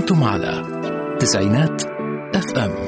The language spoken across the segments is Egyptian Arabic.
أنتم على تسعينات اف ام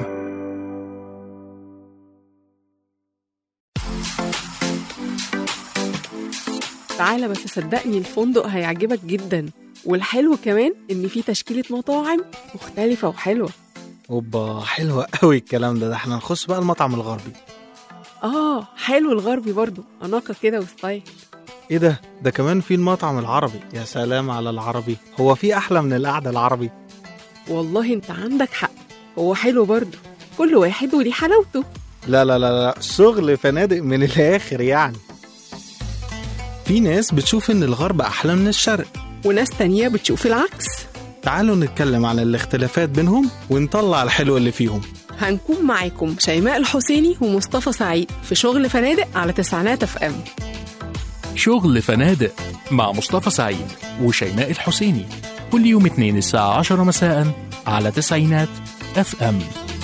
تعالى بس صدقني الفندق هيعجبك جدا والحلو كمان ان في تشكيله مطاعم مختلفه وحلوه اوبا حلوة قوي الكلام ده ده احنا نخش بقى المطعم الغربي اه حلو الغربي برضو اناقه كده وستايل ايه ده ده كمان في المطعم العربي يا سلام على العربي هو في احلى من القعدة العربي والله انت عندك حق هو حلو برضو كل واحد وليه حلاوته لا لا لا لا شغل فنادق من الاخر يعني في ناس بتشوف ان الغرب احلى من الشرق وناس تانية بتشوف العكس تعالوا نتكلم عن الاختلافات بينهم ونطلع الحلو اللي فيهم هنكون معاكم شيماء الحسيني ومصطفى سعيد في شغل فنادق على تسعينات اف ام شغل فنادق مع مصطفى سعيد وشيماء الحسيني كل يوم اثنين الساعة 10 مساء على تسعينات اف ام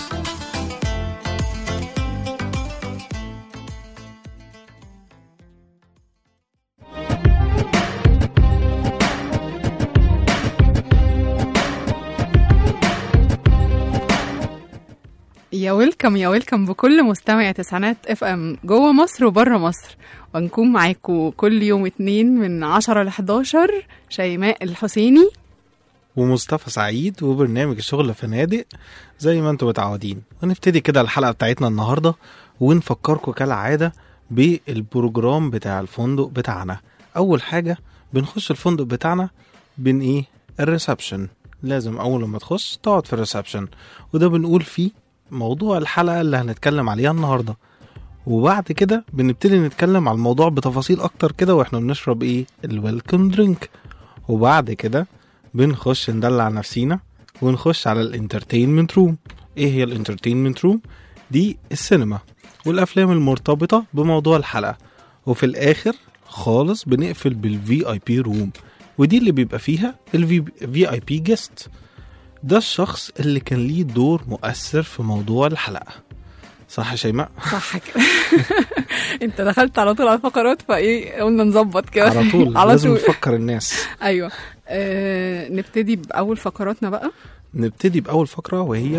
يا ويلكم يا ويلكم بكل مستمع تسعينات اف ام جوه مصر وبره مصر ونكون معاكم كل يوم اتنين من 10 ل 11 شيماء الحسيني ومصطفى سعيد وبرنامج شغل فنادق زي ما انتم متعودين ونبتدي كده الحلقة بتاعتنا النهاردة ونفكركم كالعادة بالبروجرام بتاع الفندق بتاعنا أول حاجة بنخش الفندق بتاعنا بن ايه الريسبشن لازم أول ما تخش تقعد في الريسبشن وده بنقول فيه موضوع الحلقة اللي هنتكلم عليها النهاردة وبعد كده بنبتدي نتكلم على الموضوع بتفاصيل أكتر كده واحنا بنشرب ايه الويلكم درينك وبعد كده بنخش ندلع نفسينا ونخش على الانترتينمنت روم ايه هي الانترتينمنت روم دي السينما والافلام المرتبطه بموضوع الحلقه وفي الاخر خالص بنقفل بالفي اي بي روم ودي اللي بيبقى فيها الفي اي بي جيست ده الشخص اللي كان ليه دور مؤثر في موضوع الحلقه صح يا شيماء صح كده انت دخلت على طول على الفقرات فايه قلنا نظبط كده على طول على لازم طول نفكر الناس ايوه آه نبتدي باول فقراتنا بقى نبتدي باول فقره وهي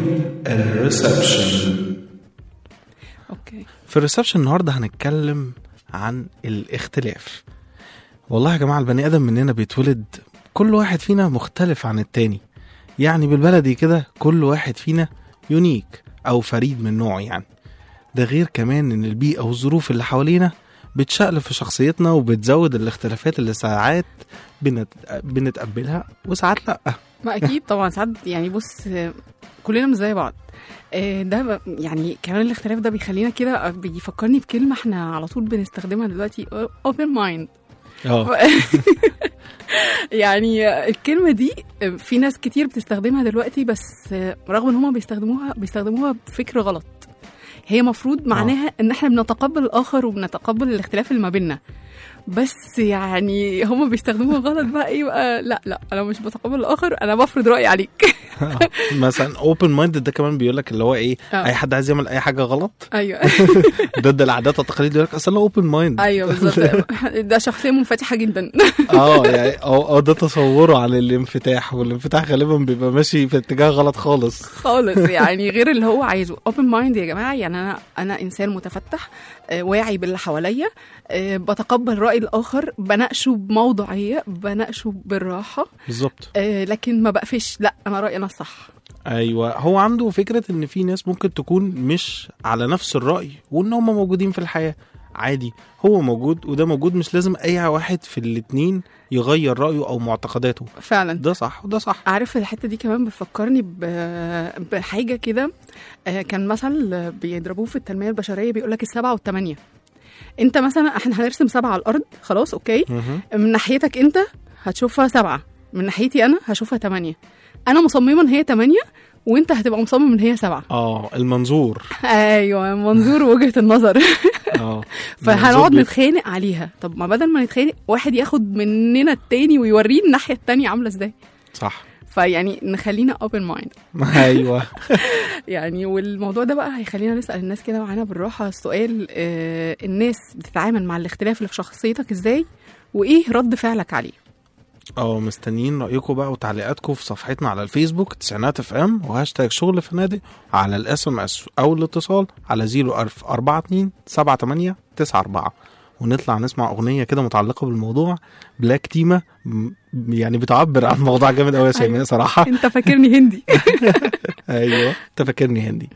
الريسبشن اوكي في الريسبشن النهارده هنتكلم عن الاختلاف والله يا جماعه البني ادم مننا بيتولد كل واحد فينا مختلف عن التاني يعني بالبلدي كده كل واحد فينا يونيك او فريد من نوعه يعني ده غير كمان ان البيئه والظروف اللي حوالينا بتشقلب في شخصيتنا وبتزود الاختلافات اللي ساعات بنت... بنتقبلها وساعات لا ما اكيد طبعا ساعات يعني بص آه، كلنا مش زي بعض آه، ده ب- يعني كمان الاختلاف ده بيخلينا كده آه، بيفكرني بكلمه احنا على طول بنستخدمها دلوقتي open mind اه يعني الكلمة دي في ناس كتير بتستخدمها دلوقتي بس رغم ان هما بيستخدموها بيستخدموها بفكر غلط هي مفروض معناها ان احنا بنتقبل الاخر وبنتقبل الاختلاف اللي ما بيننا بس يعني هما بيستخدموها غلط بقى ايه بقى لا لا انا مش بتقبل الاخر انا بفرض رايي عليك مثلا اوبن مايند ده كمان بيقول لك اللي هو ايه آه. اي حد عايز يعمل اي حاجه غلط ايوه ضد العادات والتقاليد يقول لك اصل انا اوبن مايند ايوه بالظبط ده شخصيه منفتحه جدا اه يعني اه اه ده تصوره عن الانفتاح والانفتاح غالبا بيبقى ماشي في اتجاه غلط خالص خالص يعني غير اللي هو عايزه اوبن مايند يا جماعه يعني انا انا انسان متفتح آه، واعي باللي حواليا آه، بتقبل راي الاخر بناقشه بموضوعيه بناقشه بالراحه بالظبط آه، لكن ما بقفش لا انا رايي انا الصح ايوه هو عنده فكره ان في ناس ممكن تكون مش على نفس الراي وان هم موجودين في الحياه عادي هو موجود وده موجود مش لازم اي واحد في الاتنين يغير رايه او معتقداته فعلا ده صح وده صح عارف الحته دي كمان بتفكرني ب- بحاجه كده آه، كان مثل بيضربوه في التنميه البشريه بيقول لك السبعه والثمانيه انت مثلا احنا هنرسم سبعه على الارض خلاص اوكي مهم. من ناحيتك انت هتشوفها سبعة من ناحيتي انا هشوفها تمانية انا مصممه ان هي تمانية وانت هتبقى مصمم ان هي سبعة اه المنظور ايوه منظور وجهة النظر اه فهنقعد المنظور بي- نتخانق عليها طب ما بدل ما نتخانق واحد ياخد مننا التاني ويوريه الناحية التانية عاملة ازاي صح فيعني نخلينا اوبن مايند ايوه يعني والموضوع ده بقى هيخلينا نسال الناس كده معانا بالراحه السؤال آه الناس بتتعامل مع الاختلاف اللي في شخصيتك ازاي وايه رد فعلك عليه اه مستنيين رايكم بقى وتعليقاتكم في صفحتنا على الفيسبوك تسعينات اف ام وهاشتاج شغل فنادق على الاس ام اس او الاتصال على 01042 78 94 ونطلع نسمع اغنيه كده متعلقه بالموضوع بلاك تيما م- يعني بتعبر عن موضوع جامد قوي يا شيماء أيوة. صراحه انت فاكرني هندي ايوه انت فاكرني هندي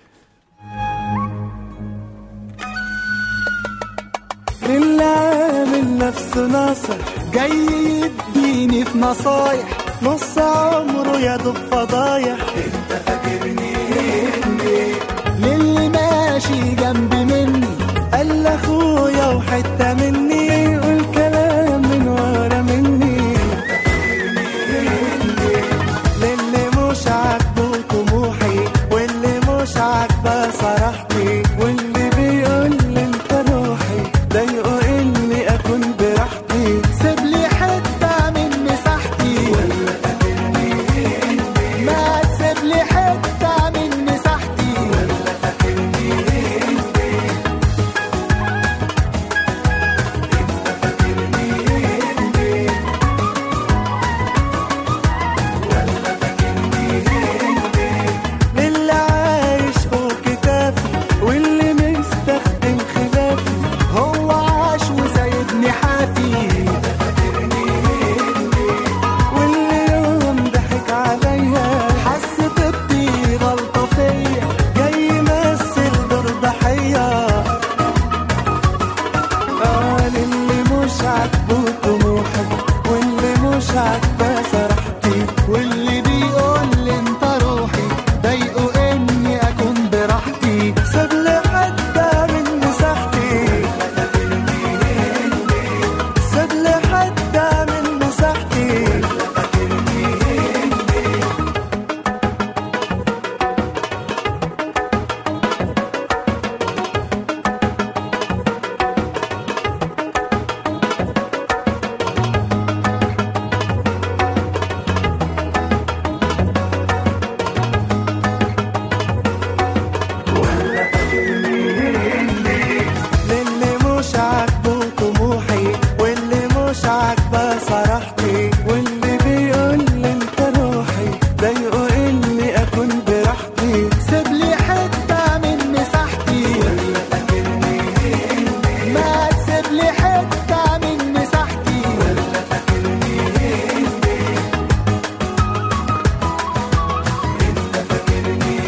اللي عامل نفسه ناصر جاي يديني في نصايح نص عمره يا دوب فضايح انت فاكرني إني للي ماشي جنب مني قال اخويا وحته مني يقول كلام من ورا مني للي مش عاجبه طموحي واللي مش عاجبه صراحتي واللي بيقول لي انت روحي ضايقه اني اكون براحتي سيب لي حته من مساحتي ولا فاكرني ما تسيب لي حته من مساحتي ولا فاكرني اللي عايش فوق كتافي واللي مستخدم خلافي هو عاش وسايبني حافي واللي يوم ضحك عليا حس طبي غلطة فيا جاي يمثل دور ضحية قال اللي مش عاجبه طموحي واللي مش عاجبه صراحتي واللي بيقول لي انت روحي ضايقه اني اكون براحتي ساب لي حته من مساحتي ساب لي حته من مساحتي للي مش عاجبه طموحي واللي مش عاجبه صراحتي واللي بيقول لي انت روحي ضايقه اني اكون براحتي سيب لي حته من مساحتي ولا فاكرني ما تسيب لي حته من مساحتي ولا فاكرني انت فاكرني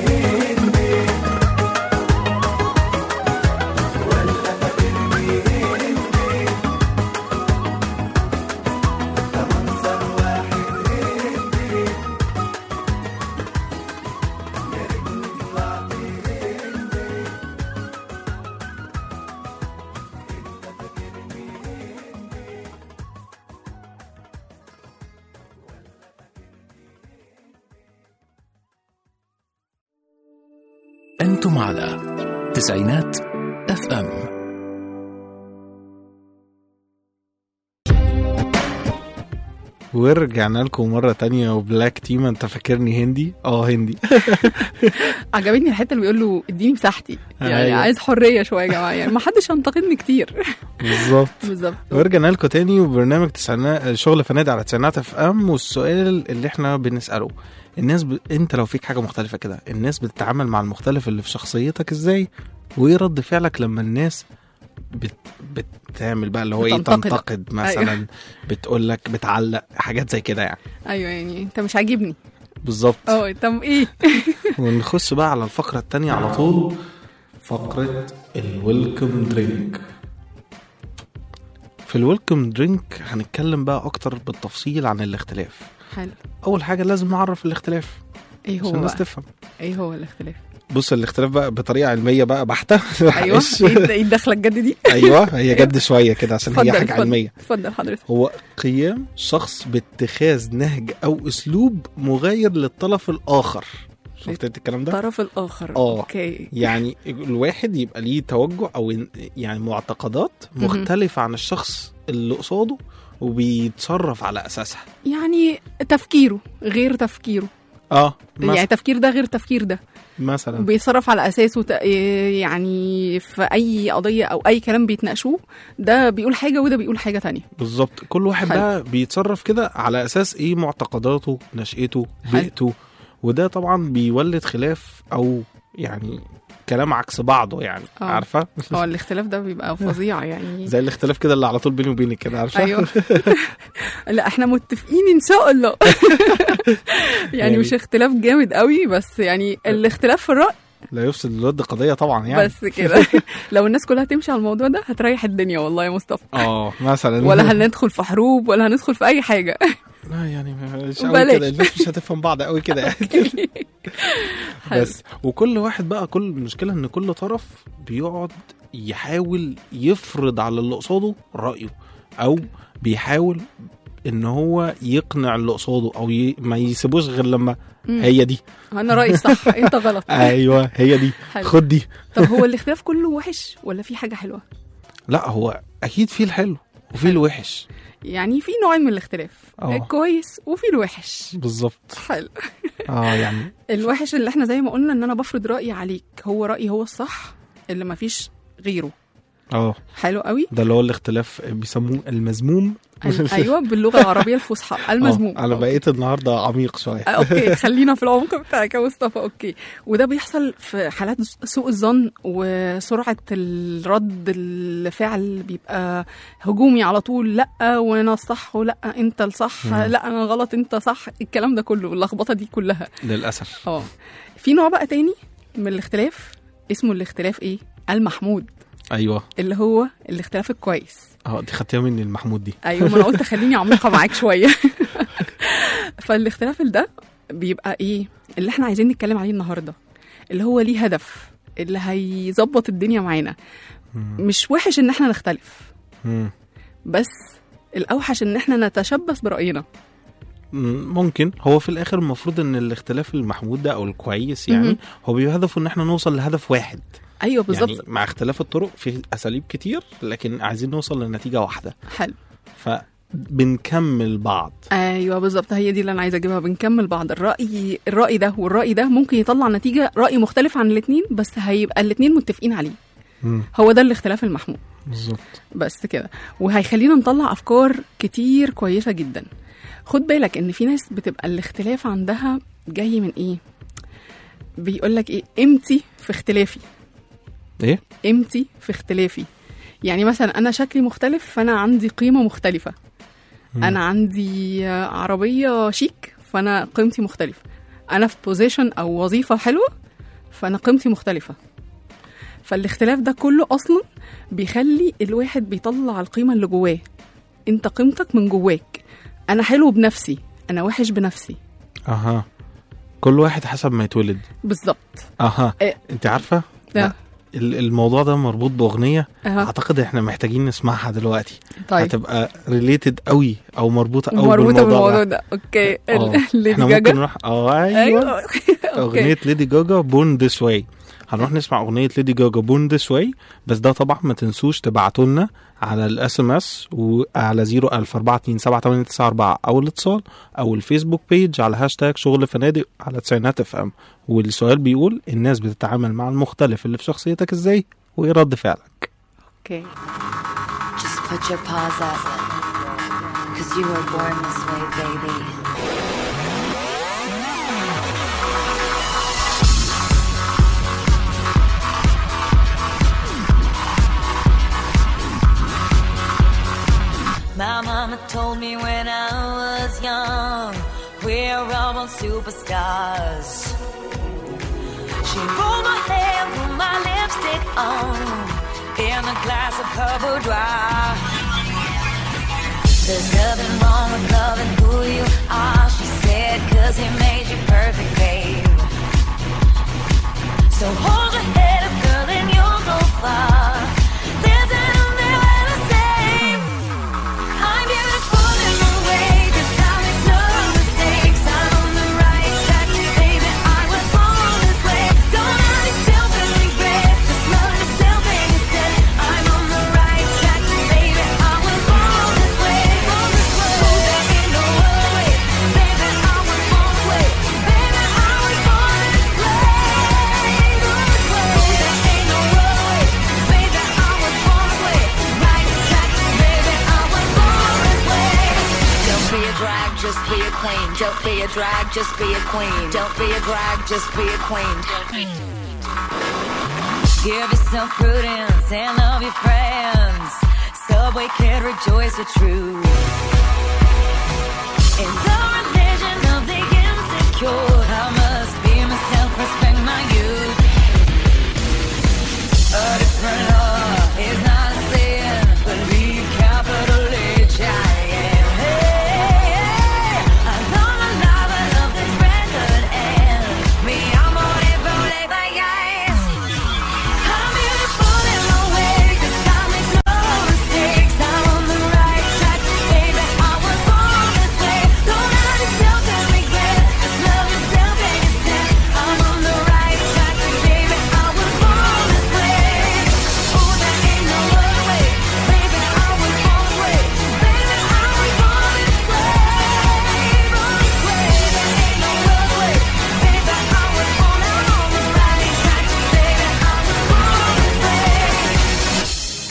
أنتم على تسعينات اف ام ورجعنا لكم مرة تانية وبلاك تيما انت فاكرني هندي؟ اه هندي عجبتني الحته اللي بيقول له اديني مساحتي يعني أيوة. عايز حريه شويه يا جماعه يعني ما حدش ينتقدني كتير بالظبط بالظبط ورجعنا لكم تاني وبرنامج تسعينات شغل فنادق على تسعينات اف ام والسؤال اللي احنا بنساله الناس ب... انت لو فيك حاجه مختلفه كده الناس بتتعامل مع المختلف اللي في شخصيتك ازاي وايه رد فعلك لما الناس بت... بتعمل بقى اللي هو ايه بتنتقد. تنتقد مثلا أيوة. بتقول لك بتعلق حاجات زي كده يعني ايوه يعني انت مش عاجبني بالظبط اه طب ايه ونخش بقى على الفقرة التانية على طول فقرة الويلكم درينك في الويلكم درينك هنتكلم بقى أكتر بالتفصيل عن الاختلاف حلو أول حاجة لازم نعرف الاختلاف ايه عشان هو الناس بقى تفهم ايه هو الاختلاف بص الاختلاف بقى بطريقة علمية بقى بحتة ايوه معلش. ايه ايه الدخله الجد دي أيوه هي جد شوية كده عشان هي اتفضل حاجة اتفضل علمية اتفضل حضرتك هو قيام شخص باتخاذ نهج أو أسلوب مغاير للطرف الآخر شفت انت الكلام ده؟ الطرف الاخر اه. اوكي يعني الواحد يبقى ليه توجه او يعني معتقدات مهم. مختلفة عن الشخص اللي قصاده وبيتصرف على اساسها يعني تفكيره غير تفكيره اه يعني مثلا, تفكير ده غير تفكير ده مثلا. بيتصرف على اساسه ت- يعني في اي قضيه او اي كلام بيتناقشوه ده بيقول حاجه وده بيقول حاجه تانية بالظبط كل واحد حلو. بقى بيتصرف كده على اساس ايه معتقداته نشأته حلو. بيئته وده طبعا بيولد خلاف او يعني كلام عكس بعضه يعني آه. عارفه هو الاختلاف ده بيبقى فظيع يعني زي الاختلاف كده اللي على طول بيني وبينك كده عارفه ايوه لا احنا متفقين ان شاء الله يعني يعني- مش اختلاف جامد قوي بس يعني الاختلاف في الرأي لا يفسد الود قضيه طبعا يعني بس كده لو الناس كلها تمشي على الموضوع ده هتريح الدنيا والله يا مصطفى اه مثلا ولا هندخل في حروب ولا هندخل في اي حاجه لا يعني مش قوي بلاش. كده الناس مش هتفهم بعض قوي كده يعني حلو. بس وكل واحد بقى كل المشكله ان كل طرف بيقعد يحاول يفرض على اللي قصاده رايه او بيحاول ان هو يقنع اللي قصاده او ي... ما يسيبوش غير لما مم. هي دي انا رايي صح انت غلط ايوه هي دي حلو. خد دي طب هو الاختلاف كله وحش ولا في حاجه حلوه لا هو اكيد في الحلو وفي الوحش يعني في نوعين من الاختلاف اه. الكويس وفي الوحش بالظبط حلو اه يعني الوحش اللي احنا زي ما قلنا ان انا بفرض رايي عليك هو رايي هو الصح اللي مفيش غيره اه حلو قوي ده اللي هو الاختلاف بيسموه المذموم ال- ايوه باللغه العربيه الفصحى المذموم آه، انا بقيت النهارده عميق شويه آه، اوكي خلينا في العمق بتاعك يا مصطفى اوكي وده بيحصل في حالات سوء الظن وسرعه الرد الفعل بيبقى هجومي على طول لا وانا الصح ولا انت الصح مم. لا انا غلط انت صح الكلام ده كله اللخبطه دي كلها للاسف اه في نوع بقى تاني من الاختلاف اسمه الاختلاف ايه المحمود ايوه اللي هو الاختلاف الكويس اه دي خدتيها مني المحمود دي ايوه ما انا قلت خليني عميقه معاك شويه فالاختلاف ده بيبقى ايه اللي احنا عايزين نتكلم عليه النهارده اللي هو ليه هدف اللي هيظبط الدنيا معانا مم. مش وحش ان احنا نختلف مم. بس الاوحش ان احنا نتشبث براينا مم، ممكن هو في الاخر المفروض ان الاختلاف المحمود ده او الكويس يعني مهم. هو بيبقى هدفه ان احنا نوصل لهدف واحد ايوه بالظبط يعني مع اختلاف الطرق في اساليب كتير لكن عايزين نوصل لنتيجه واحده حلو فبنكمل بعض ايوه بالظبط هي دي اللي انا عايزه اجيبها بنكمل بعض الراي الراي ده والراي ده ممكن يطلع نتيجه راي مختلف عن الاثنين بس هيبقى الاثنين متفقين عليه مم، هو ده الاختلاف المحمود بالظبط بس كده وهيخلينا نطلع افكار كتير كويسه جدا خد بالك ان في ناس بتبقى الاختلاف عندها جاي من ايه بيقول لك ايه قيمتي في اختلافي ايه قيمتي في اختلافي يعني مثلا انا شكلي مختلف فانا عندي قيمه مختلفه مم. انا عندي آه، عربيه شيك فانا قيمتي مختلفه انا في بوزيشن او وظيفه حلوه فانا قيمتي مختلفه فالاختلاف ده كله اصلا بيخلي الواحد بيطلع القيمه اللي جواه انت قيمتك من جواك انا حلو بنفسي انا وحش بنفسي اها كل واحد حسب ما يتولد بالظبط اها إيه. انت عارفه لا. ال- الموضوع ده مربوط باغنيه أها. اعتقد احنا محتاجين نسمعها دلوقتي طيب هتبقى ريليتد قوي او مربوطه قوي مربوطه بالموضوع بالموضوع ده ده اوكي آه. ليدي احنا ممكن جاجا نروح اه ايوه ايوه اوكي اغنيه ليدي جاجا بورن ذس واي هنروح نسمع اغنيه ليدي جاجا بورن ذس واي بس ده طبعا ما تنسوش تبعتوا لنا على الاس ام اس وعلى 004278994 او الاتصال او الفيسبوك بيج على هاشتاج شغل فنادق على تسعينات اف ام والسؤال بيقول الناس بتتعامل مع المختلف اللي في شخصيتك ازاي وايه رد فعلك اوكي Just put your paws up. Cause you were born this way, baby. My mama told me when I was young, we're all born superstars. She rolled my hair, put my lipstick on, in a glass of her boudoir. There's nothing wrong with loving who you are, she said, cause he made you perfect, babe. So hold your head up, girl, and you'll go far. There's an umbrella to save. I'm beautiful in my way, 'cause I make no mistakes. I'm on the right track, baby. I was born this way. Don't hurt yourself and regret. Just love yourself instead. I'm on the right track, baby. I was born this way, born this way. There ain't no other way, baby. I was drag, just be a queen. Don't be a drag, just be a queen. Give yourself prudence and love your friends. Subway kid, rejoice the truth. In the religion of the insecure, I must be myself, respect my youth. A different law is not a sin. Believe capital H I am. Hey, hey, I don't alive, I love this record and me, I'm on it, roll it, like yes. I'm beautiful in my way, 'cause I make no mistakes. I'm on the right track, baby. I was born this way. Don't hurt yourself and regret. Just love yourself and yourself. I'm on the right track, baby. I was born this way. Oh, there ain't no other way, baby. I was born this way, baby. I was born this way, born this way. There ain't no other way, baby. I was born. I'm on the right track, baby. I was born this way.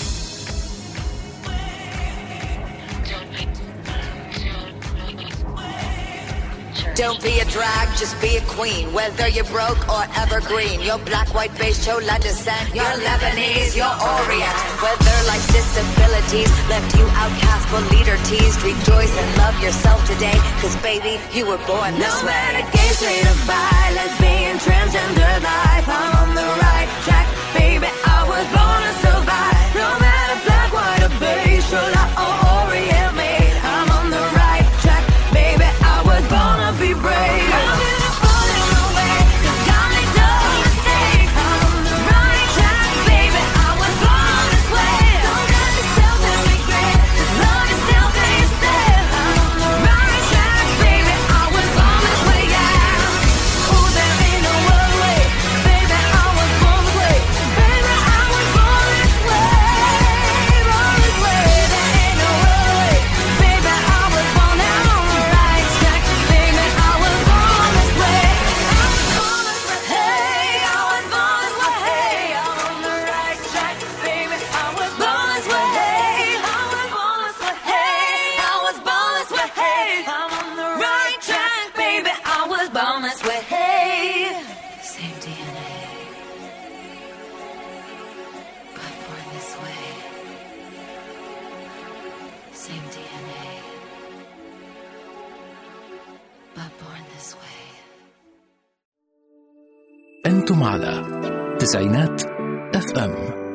Don't be a drag, just be a queen. Whether you're broke or evergreen, you're black, white, beige, chola descent. You're Lebanese, you're Orient. Whether life's disabilities left you outcast but leader teased, rejoice and love yourself today. Cause baby, you were born this way. No matter gay, straight or bi, lesbian, transgender life, I'm on the right track, baby. I was born to survive. No matter black, white, or beige, chola or Orient made, I'm on the right track, baby. I was born to be brave. I'm beautiful in my way, 'cause God made no mistakes. I'm on the right track, baby. I was born this way. Don't judge yourself and regret. Just love yourself and yourself. I'm on the right track, baby. I was born this way, yeah. Oh, there ain't no other way, baby. I was born this way, baby. I was born this way, born this way. There ain't no other way, baby. I was born. I'm on the right track, baby. I was born this way. I was born this way. Hey, I was born this way. Hey, I'm on the right track, baby. I was born this way. Hey, I was born this way. Hey, I was born this way. Hey, I'm on the right track, baby. I was born this way. Hey, same DNA, but born this way. Same DNA, but born this way. أنتم على تسعينات اف ام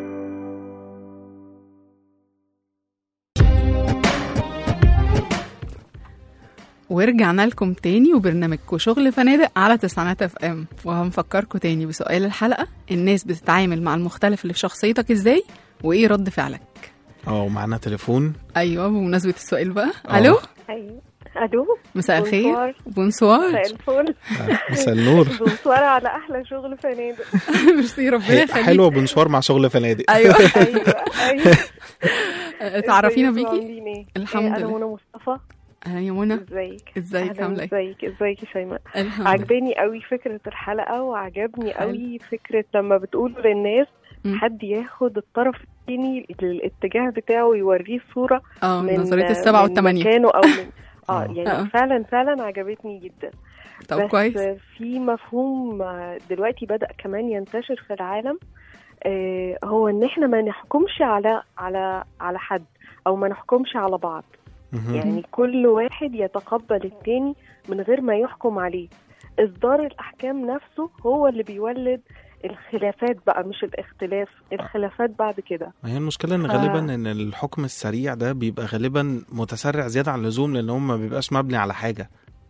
ورجعنا لكم تاني وبرنامجكم شغل فنادق على تسعينات اف ام وهنفكركم تاني بسؤال الحلقه الناس بتتعامل مع المختلف اللي في شخصيتك ازاي وايه رد فعلك اه معانا تليفون ايوه بمناسبه السؤال بقى آه. الو أيوة. الو مساء الخير بونسوار. بونسوار مساء الفل مساء النور بونسوار على احلى شغل فنادق ميرسي ربنا هي- يخليك حلوه بنشوار مع شغل فنادق ايوه ايوه ايوه آه، تعرفينا ازيكم بيكي عاملين ايه؟ الحمد إيه، لله. انا منى مصطفى اهلا يا منى ازيك ازيك أهلاً، عامله ايه ازيك ازيك يا شيماء الحمد لله عجباني قوي فكره الحلقه وعجبني حلو. قوي فكره لما بتقولوا للناس مم. حد ياخد الطرف الثاني الاتجاه بتاعه ويوريه صوره اه من نظريه السبعه من والثمانيه مكانه او من اه آه. يعني آه. فعلا فعلا عجبتني جدا طب بس كويس في مفهوم آه، دلوقتي بدأ كمان ينتشر في العالم آه، هو ان احنا ما نحكمش على على على حد او ما نحكمش على بعض مهم. يعني كل واحد يتقبل التاني من غير ما يحكم عليه اصدار الاحكام نفسه هو اللي بيولد الخلافات بقى مش الاختلاف الخلافات بعد كده ما هي المشكلة ان ف- غالبا ان الحكم السريع ده بيبقى غالبا متسرع زيادة عن اللزوم لان هو ما بيبقاش مبني على حاجة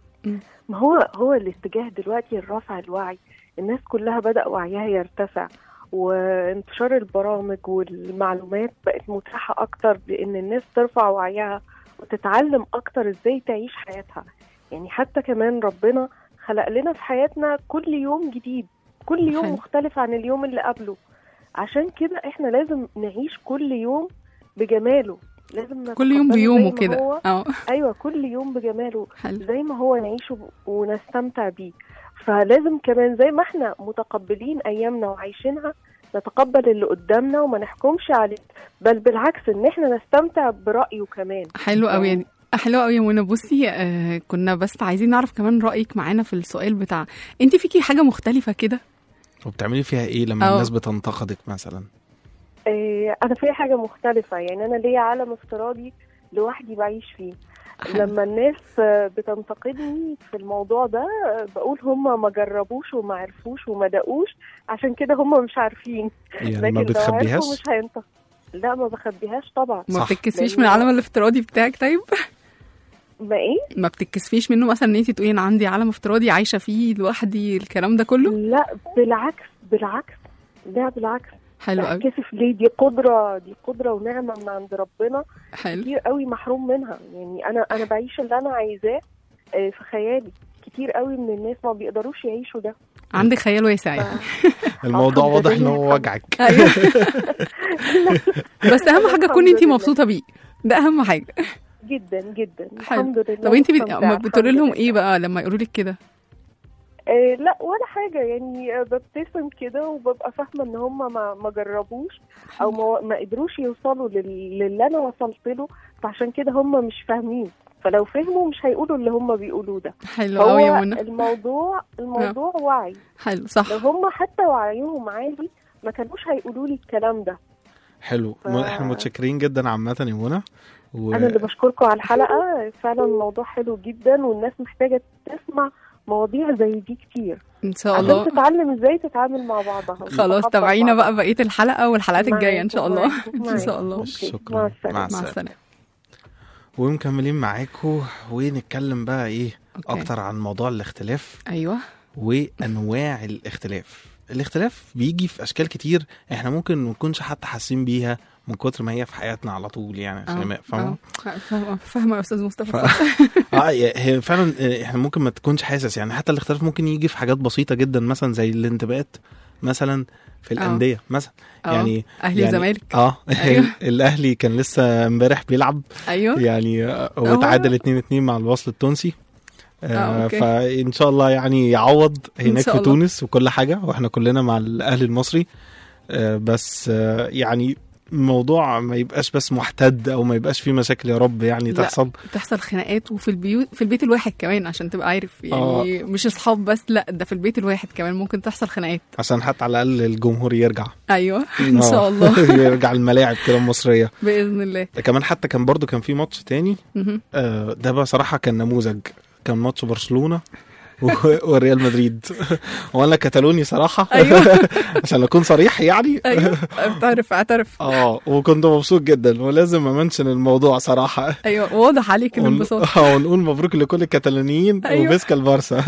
ما هو هو الاتجاه دلوقتي لرفع الوعي الناس كلها بدأ وعيها يرتفع وانتشار البرامج والمعلومات بقت متاحة أكتر بإن الناس ترفع وعيها وتتعلم أكتر إزاي تعيش حياتها يعني حتى كمان ربنا خلق لنا في حياتنا كل يوم جديد كل يوم حلو. مختلف عن اليوم اللي قبله عشان كده احنا لازم نعيش كل يوم بجماله لازم كل يوم نتقبله زي بيومه ما كده هو. اه ايوه كل يوم بجماله حلو زي ما هو نعيشه ونستمتع بيه فلازم كمان زي ما احنا متقبلين ايامنا وعايشينها نتقبل اللي قدامنا وما نحكمش عليه بل بالعكس ان احنا نستمتع برأيه كمان حلو قوي يعني حلوة قوي يا منى بصي آه كنا بس عايزين نعرف كمان رأيك معانا في السؤال بتاع انت فيكي حاجة مختلفة كده وبتعملي فيها ايه لما أه. الناس بتنتقدك مثلا إيه، انا في حاجه مختلفه يعني انا ليا عالم افتراضي لوحدي بعيش فيه حلو. لما الناس آه، بتنتقدني في الموضوع ده آه، بقول هم ما جربوش وما عرفوش وما دقوش عشان كده هم مش عارفين يعني لكن ما لو بتخبيهاش عرفوا مش هينتقد لا ما بخبيهاش طبعا ما صح. بتتكسفيش لأن- من العالم الافتراضي بتاعك طيب ما ايه ما بتتكسفيش منه مثلا ان انت تقولي انا عندي عالم افتراضي عايشة فيه لوحدي الكلام ده كله لا بالعكس بالعكس لا بالعكس حلو قوي اتكسف ليه دي قدره دي قدره ونعمه من عند ربنا حلو كتير قوي محروم منها يعني انا انا بعيش اللي انا عايزاه آه، في خيالي كتير قوي من الناس ما بيقدروش يعيشوا ده عندك خيال واسع يعني الموضوع الحمد واضح ان لله. هو وجعك ايوه بس اهم حاجة تكوني انت الحمد لله. مبسوطة بيه ده اهم حاجة جدا جدا حلو. الحمد لله طب انت بت... مستمتعة، اما بتقولي الحمد لهم لله. ايه بقى لما يقولوا لك كده آه لا ولا حاجه يعني آه، ببتسم كده وببقى فاهمه ان هم ما ما جربوش او ما, ما قدروش يوصلوا لل- للي انا وصلت له فعشان كده هم مش فاهمين فلو فهموا مش هيقولوا اللي هم بيقولوه ده حلو قوي يا هو منى الموضوع الموضوع وعي حلو صح لو هم حتى وعيهم عالي ما كانوش هيقولوا لي الكلام ده حلو ف- م- احنا متشكرين جدا عامه يا منى و... انا اللي بشكركم على الحلقه فعلا الموضوع حلو جدا والناس محتاجه تسمع مواضيع زي دي كتير ان شاء عشان الله تتعلم ازاي تتعامل مع بعضها خلاص وتتقبل تابعينا بعض. بقى بقية الحلقة والحلقات الجاية ان شاء الله معاكم، ان شاء معاكم. الله أوكي، شكرا. مع السلامه مع مع السلامة. السلامة ومكملين معاكم ونتكلم بقى ايه أوكي. اكتر عن موضوع الاختلاف ايوه وانواع الاختلاف الاختلاف بيجي في اشكال كتير احنا ممكن ما نكونش حتى حاسين بيها من كتر ما هي في حياتنا على طول يعني يا آه، شيماء فاهمه آه، فاهمة فاهمة يا استاذ مصطفى ف- اه هي فعلا آه، احنا ممكن ما تكونش حاسس يعني حتى الاختلاف ممكن يجي في حاجات بسيطه جدا مثلا زي الانتماءات مثلا في الانديه مثلا آه، يعني اهلي يعني- وزمالك اه أيوه. الاهلي كان لسه امبارح بيلعب ايوه يعني آه، وتعادل 2 2 مع الوصل التونسي آه، آه أوكي. فان شاء الله يعني يعوض هناك شاء في الله. تونس وكل حاجه واحنا كلنا مع الاهلي المصري آه بس آه يعني الموضوع ما يبقاش بس محتد او ما يبقاش فيه مشاكل يا رب يعني لا. تحصل بتحصل خناقات وفي البيوت في البيت الواحد كمان عشان تبقى عارف يعني مش اصحاب بس لا ده في البيت الواحد كمان ممكن تحصل خناقات عشان حتى على الاقل الجمهور يرجع ايوه ان آه. شاء الله يرجع الملاعب كده المصريه باذن الله ده كمان حتى كان برضو كان في ماتش تاني مهم. آه ده بصراحه كان نموذج كان ماتش برشلونه و- والريال مدريد وانا كتالوني صراحه ايوه عشان اكون صريح يعني ايوه بتعرف اعترف اه وكنت مبسوط جدا ولازم امنشن الموضوع صراحه ايوه واضح عليك ون- الانبساط اه ونقول مبروك لكل الكتالونيين أيوة. وفيسكا البارسا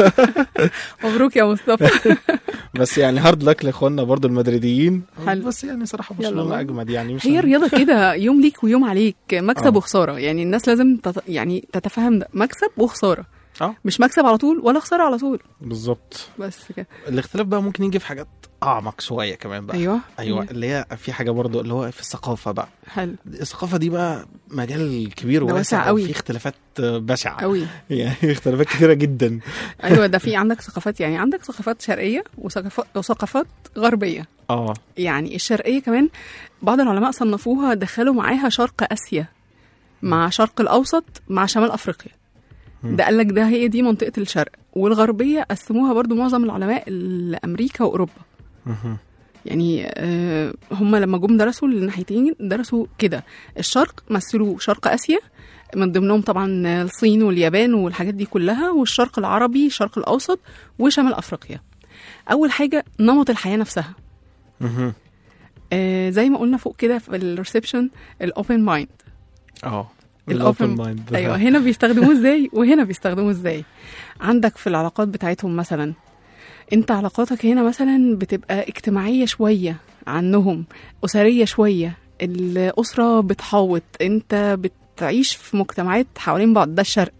مبروك يا مصطفى بس يعني هارد لك لاخواننا برضو المدريديين حلو. بس يعني صراحه يلا برشلونه بقى. اجمد يعني مش هي الرياضه كده يوم ليك ويوم عليك مكسب آه. وخساره يعني الناس لازم تت... يعني تتفهم ده مكسب وخساره اه مش مكسب على طول ولا خساره على طول بالظبط بس كده الاختلاف بقى ممكن يجي في حاجات اعمق شويه كمان بقى ايوه ايوه اللي هي في حاجه برضو اللي هو في الثقافه بقى حلو الثقافه دي بقى مجال كبير ده وواسع واسع قوي. وفي اختلافات بشعه قوي يعني اختلافات كتيره جدا ايوه ده في عندك ثقافات يعني عندك ثقافات شرقيه وثقافات وثقافات غربيه اه يعني الشرقيه كمان بعض العلماء صنفوها دخلوا معاها شرق اسيا مع شرق الاوسط مع شمال افريقيا مم. ده قال لك ده هي دي منطقه الشرق والغربيه قسموها برضو معظم العلماء لامريكا واوروبا مهم. يعني آه، هم لما جم درسوا الناحيتين درسوا كده الشرق مثلوه شرق اسيا من ضمنهم طبعا الصين واليابان والحاجات دي كلها والشرق العربي الشرق الاوسط وشمال افريقيا اول حاجه نمط الحياه نفسها مهم. آه زي ما قلنا فوق كده في الريسبشن الاوبن مايند اه الأوبن- الأوبن مايند ايوه هنا بيستخدموه ازاي وهنا بيستخدموه ازاي عندك في العلاقات بتاعتهم مثلا انت علاقاتك هنا مثلا بتبقى اجتماعيه شويه عنهم اسريه شويه الاسره بتحاوط انت بتعيش في مجتمعات حوالين بعض ده الشرق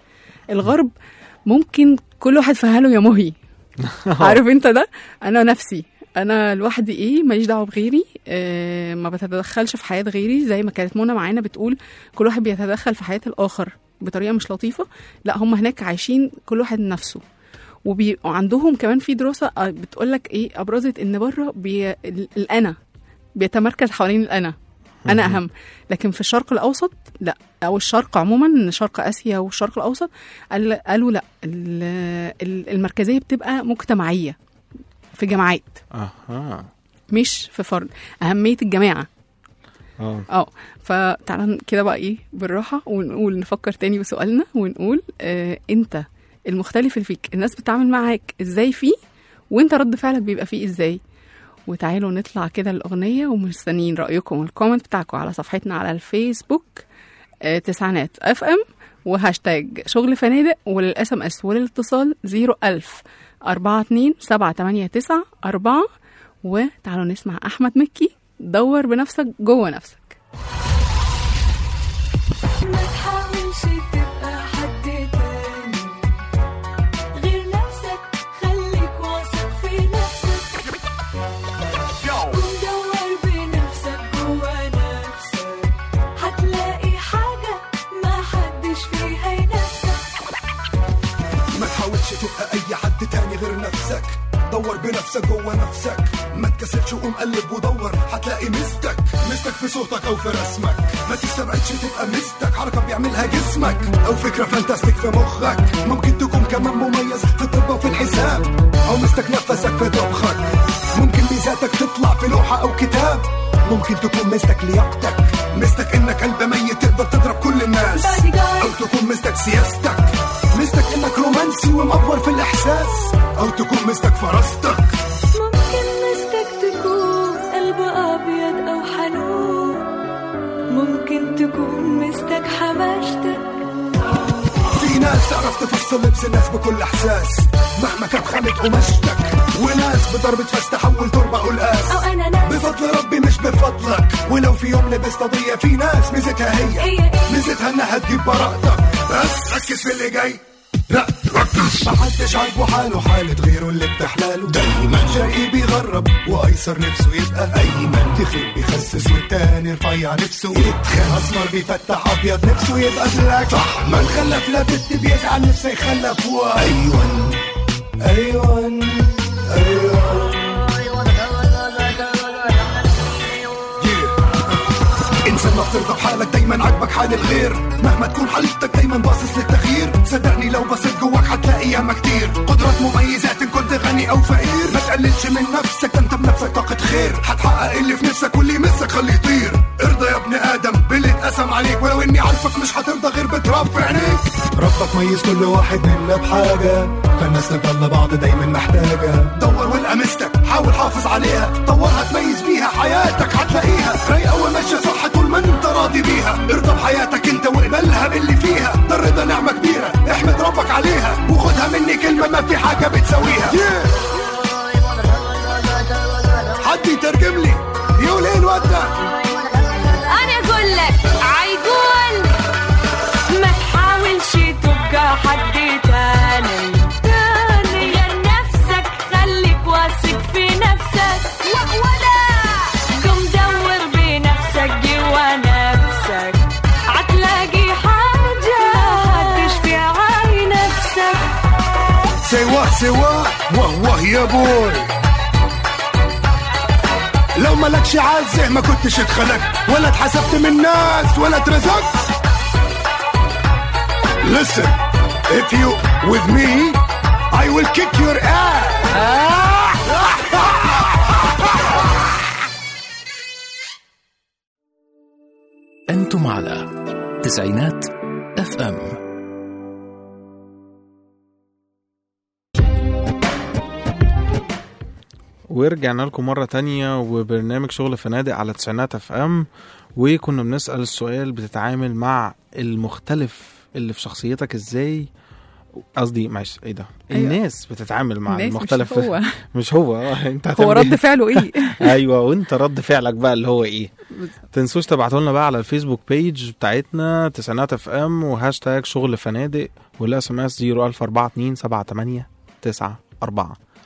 الغرب ممكن كل واحد فهله يا مهي عارف انت ده انا نفسي انا لوحدي ايه ماليش دعوه بغيري آه ما بتدخلش في حياه غيري زي ما كانت منى معانا بتقول كل واحد بيتدخل في حياه الاخر بطريقه مش لطيفه لا هم هناك عايشين كل واحد نفسه وبي... وعندهم كمان في دراسه بتقول لك ايه ابرزت ان بره بي... ال- الانا بيتمركز حوالين الانا انا اهم لكن في الشرق الاوسط لا او الشرق عموما شرق اسيا والشرق الاوسط قال- قالوا لا ال- ال- المركزيه بتبقى مجتمعيه في جماعات اها مش في فرد اهميه الجماعه اه اه فتعالى كده بقى ايه بالراحه ونقول نفكر تاني بسؤالنا ونقول آه انت المختلف اللي فيك الناس بتتعامل معاك ازاي فيه وانت رد فعلك بيبقى فيه ازاي وتعالوا نطلع كده الاغنيه ومستنيين رايكم والكومنت بتاعكم على صفحتنا على الفيسبوك آه تسعينات اف ام وهاشتاج شغل فنادق وللاس ام اس وللاتصال 01000 42 789 4 وتعالوا نسمع احمد مكي دور بنفسك جوه نفسك ما تحاولش تبقى حد تاني غير نفسك خليك واثق في نفسك كن دور بنفسك جوا نفسك هتلاقي حاجة ما حدش فيها ينافسك ما تحاولش تبقى اي حد تاني غير نفسك دور بنفسك جوه نفسك ما تكسلش وقوم قلب ودور هتلاقي مستك مستك في صوتك او في رسمك ما تستبعدش تبقى مستك حركه بيعملها جسمك او فكره فانتاستيك في مخك ممكن تكون كمان مميز في الطب وفي الحساب او مستك نفسك في طبخك ممكن ميزاتك تطلع في لوحه او كتاب ممكن تكون مستك لياقتك مستك انك قلب ميت تقدر تضرب كل الناس او تكون مستك سياستك مستك انك رومانسي ومأفور في الاحساس او تكون مستك فراستك ممكن مستك تكون قلب أبيض أو حنون ممكن تكون مستك حماشتك في ناس تعرف تفصل لبس الناس بكل احساس مهما كانت خامة قماشتك وناس بضربة فاس تحول تربة قلقاس أو أنا ناس بفضل ربي مش بفضلك ولو في يوم لبست قضية في ناس ميزتها هي هي إيه؟ ميزتها انها تجيب براءتك بس ركز في اللي جاي لا ركز ما حدش عاجبه حاله حالة غيره اللي بتحلاله دايما شقي بيغرب وايسر نفسه يبقى ايمن تخيب بيخسس والتاني رفيع نفسه يتخان اسمر بيفتح ابيض نفسه يبقى بلاك صح ما نخلف لا بنت بيزعل نفسه يخلف ايوان ايوان ايوان انسان ما بترضى بحالك دايما عاجبك حال الغير مهما تكون حالتك دايما باصص للتغيير صدقني لو بصيت جواك هتلاقي ياما كتير قدرات مميزات ان كنت غني او فقير ما تقللش من نفسك ده انت بنفسك طاقة خير هتحقق اللي في نفسك واللي يمسك خليه يطير ارضى يا ابن ادم باللي اتقسم عليك ولو اني عارفك مش هترضى غير بتراب في عينيك ربك ميز كل واحد منا بحاجة فالناس تفضل بعض دايما محتاجة دور والقى مستك حاول حافظ عليها طورها تميز بيها حياتك هتلاقيها رايقة وماشية صح طول ما انت راضي بيها ارضى بحياتك انت واقبلها باللي فيها ده الرضا نعمة كبيرة احمد ربك عليها وخدها مني كلمة ما في حاجة بتساويها حد يترجم لي يقول ايه الواد ده أنا أقول لك عيقول ما تحاولش تبقى حد تاني تاني غير نفسك خليك واثق في نفسك ولا قم دور بنفسك جوا نفسك هتلاقي حاجة هتشفي عاي نفسك سوا سوا واه واه يا بوي لو مالكش عازه ما كنتش اتخلقت ولا اتحسبت من ناس ولا اترزقت Listen, if you with me, I will kick your ass. أنتم على تسعينات اف ام ورجعنا لكم مرة تانية وبرنامج شغل فنادق على تسعينات اف ام وكنا بنسأل السؤال بتتعامل مع المختلف اللي في شخصيتك ازاي قصدي معلش ايه ده أيوة. الناس بتتعامل مع الناس المختلف مش هو مش هو اه انت هو هتعمل رد إيه؟ فعله ايه ايوه وانت رد فعلك بقى اللي هو ايه تنسوش تبعتوا لنا بقى على الفيسبوك بيج بتاعتنا تسعينات اف ام وهاشتاج شغل فنادق والاس ام اس 0142789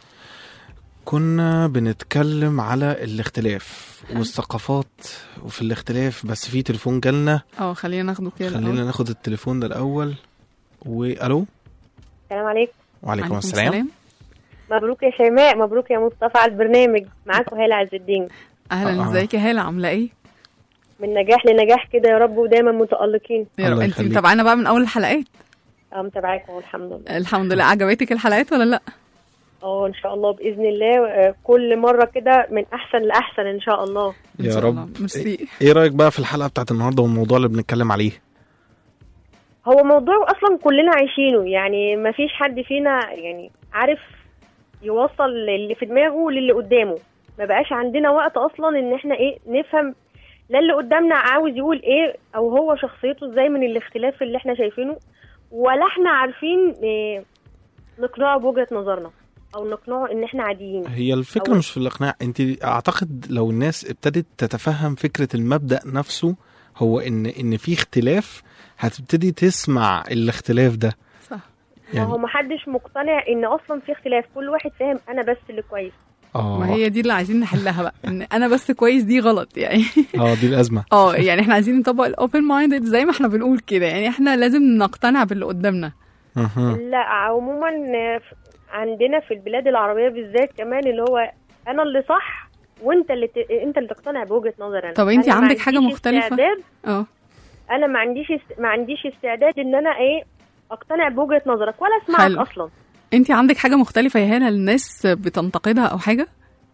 كنا بنتكلم على الاختلاف والثقافات وفي الاختلاف بس في تليفون جالنا اه خلينا ناخده كده خلينا الأول. ناخد التليفون ده الاول والو السلام عليكم وعليكم عليكم السلام مبروك يا شيماء مبروك يا مصطفى على البرنامج معاكم هالة عز الدين اهلا آه. ازيك يا هاله عامله ايه من نجاح لنجاح كده يا رب ودايما متالقين يا رب الله انت يخليك. متابعانا بقى من اول الحلقات اه متابعاكم الحمد لله الحمد لله عجبتك الحلقات ولا لا اه ان شاء الله باذن الله آه، كل مره كده من احسن لاحسن ان شاء الله إن يا شاء رب الله. ميرسي. ايه رايك بقى في الحلقه بتاعت النهارده والموضوع اللي بنتكلم عليه هو موضوع اصلا كلنا عايشينه يعني ما فيش حد فينا يعني عارف يوصل اللي في دماغه للي قدامه ما بقاش عندنا وقت اصلا ان احنا ايه نفهم لا اللي قدامنا عاوز يقول ايه او هو شخصيته ازاي من الاختلاف اللي احنا شايفينه ولا احنا عارفين إيه نقنعه بوجهة نظرنا او نقنعه ان احنا عاديين هي الفكره أو- مش في الاقناع انت اعتقد لو الناس ابتدت تتفهم فكره المبدا نفسه هو ان ان في اختلاف هتبتدي تسمع الاختلاف ده صح ما هو محدش مقتنع ان اصلا في اختلاف كل واحد فاهم انا بس اللي كويس اه ما هي دي اللي عايزين نحلها بقى ان انا بس كويس دي غلط يعني اه دي الازمه اه يعني احنا عايزين نطبق الاوبن مايندد زي ما احنا بنقول كده يعني احنا لازم نقتنع باللي قدامنا أها. لا عموما آه، ف- عندنا في البلاد العربيه بالذات كمان اللي هو انا اللي صح وانت اللي ت... انت اللي تقتنع بوجهه نظري انا طب انتي أنا ما عندك حاجة عنديش مختلفة؟ استعداد اه انا ما عنديش است... ما عنديش استعداد ان انا ايه اقتنع بوجهه نظرك ولا اسمعك حلو. اصلا انت عندك حاجه مختلفه يا هاله الناس بتنتقدها او حاجه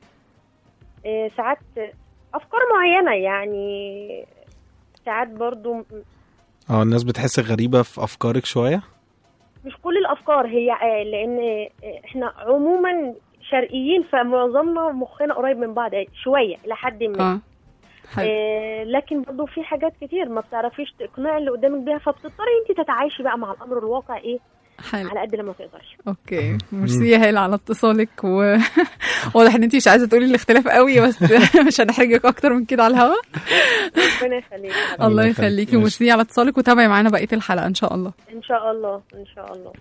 إيه ساعات افكار معينه يعني ساعات برضو م- اه الناس بتحس غريبه في افكارك شويه مش كل الافكار هي آه، لان آه، احنا عموما شرقيين فمعظمنا مخنا قريب من بعض آه، شويه الى حد ما اه حلو آه، لكن برضو في حاجات كتير ما بتعرفيش تقنعي اللي قدامك بيها فبتضطري انت تتعايشي بقى مع الامر الواقع ايه حلو على قد لما تقدري اوكي ميرسي يا هاله على اتصالك و واضح ان انت مش عايزه تقولي الاختلاف قوي بس مش هنحرجك اكتر من كده على الهوا ربنا يخليك الله يخليكي وميرسي على اتصالك وتابعي معانا بقيه الحلقه ان شاء الله ان شاء الله ان شاء الله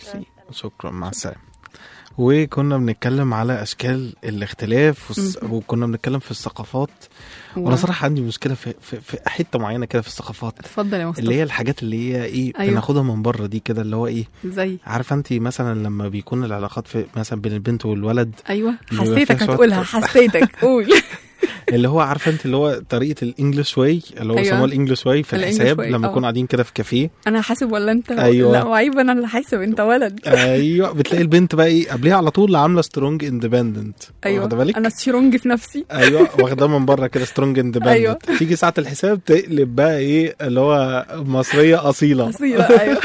شكرا مع السلامه وكنا بنتكلم على اشكال الاختلاف والس... وكنا بنتكلم في الثقافات وانا صراحه عندي مشكله في, في, في حته معينه كده في الثقافات اتفضل يا مصطفى اللي هي الحاجات اللي هي ايه أيوه. بناخدها من بره دي كده اللي هو ايه زي عارفه انت مثلا لما بيكون العلاقات في مثلا بين البنت والولد ايوه بيبقى فيها حسيتك شوية- هتقولها حسيتك قول اللي هو عارفه انت اللي هو طريقه الانجليش واي اللي هو أيوه. بيسموها الانجليش واي في الإنجليش الحساب واي، لما آه. نكون قاعدين كده في كافيه انا حاسب ولا انت أيوه. لا وعيب انا اللي حاسب انت ولد ايوه بتلاقي البنت بقى ايه قبلها على طول عامله سترونج اندبندنت ايوه واخده بالك انا سترونج في نفسي ايوه واخداه من بره كده سترونج اندبندنت أيوه. تيجي ساعه الحساب تقلب بقى ايه اللي هو مصريه اصيله اصيله ايوه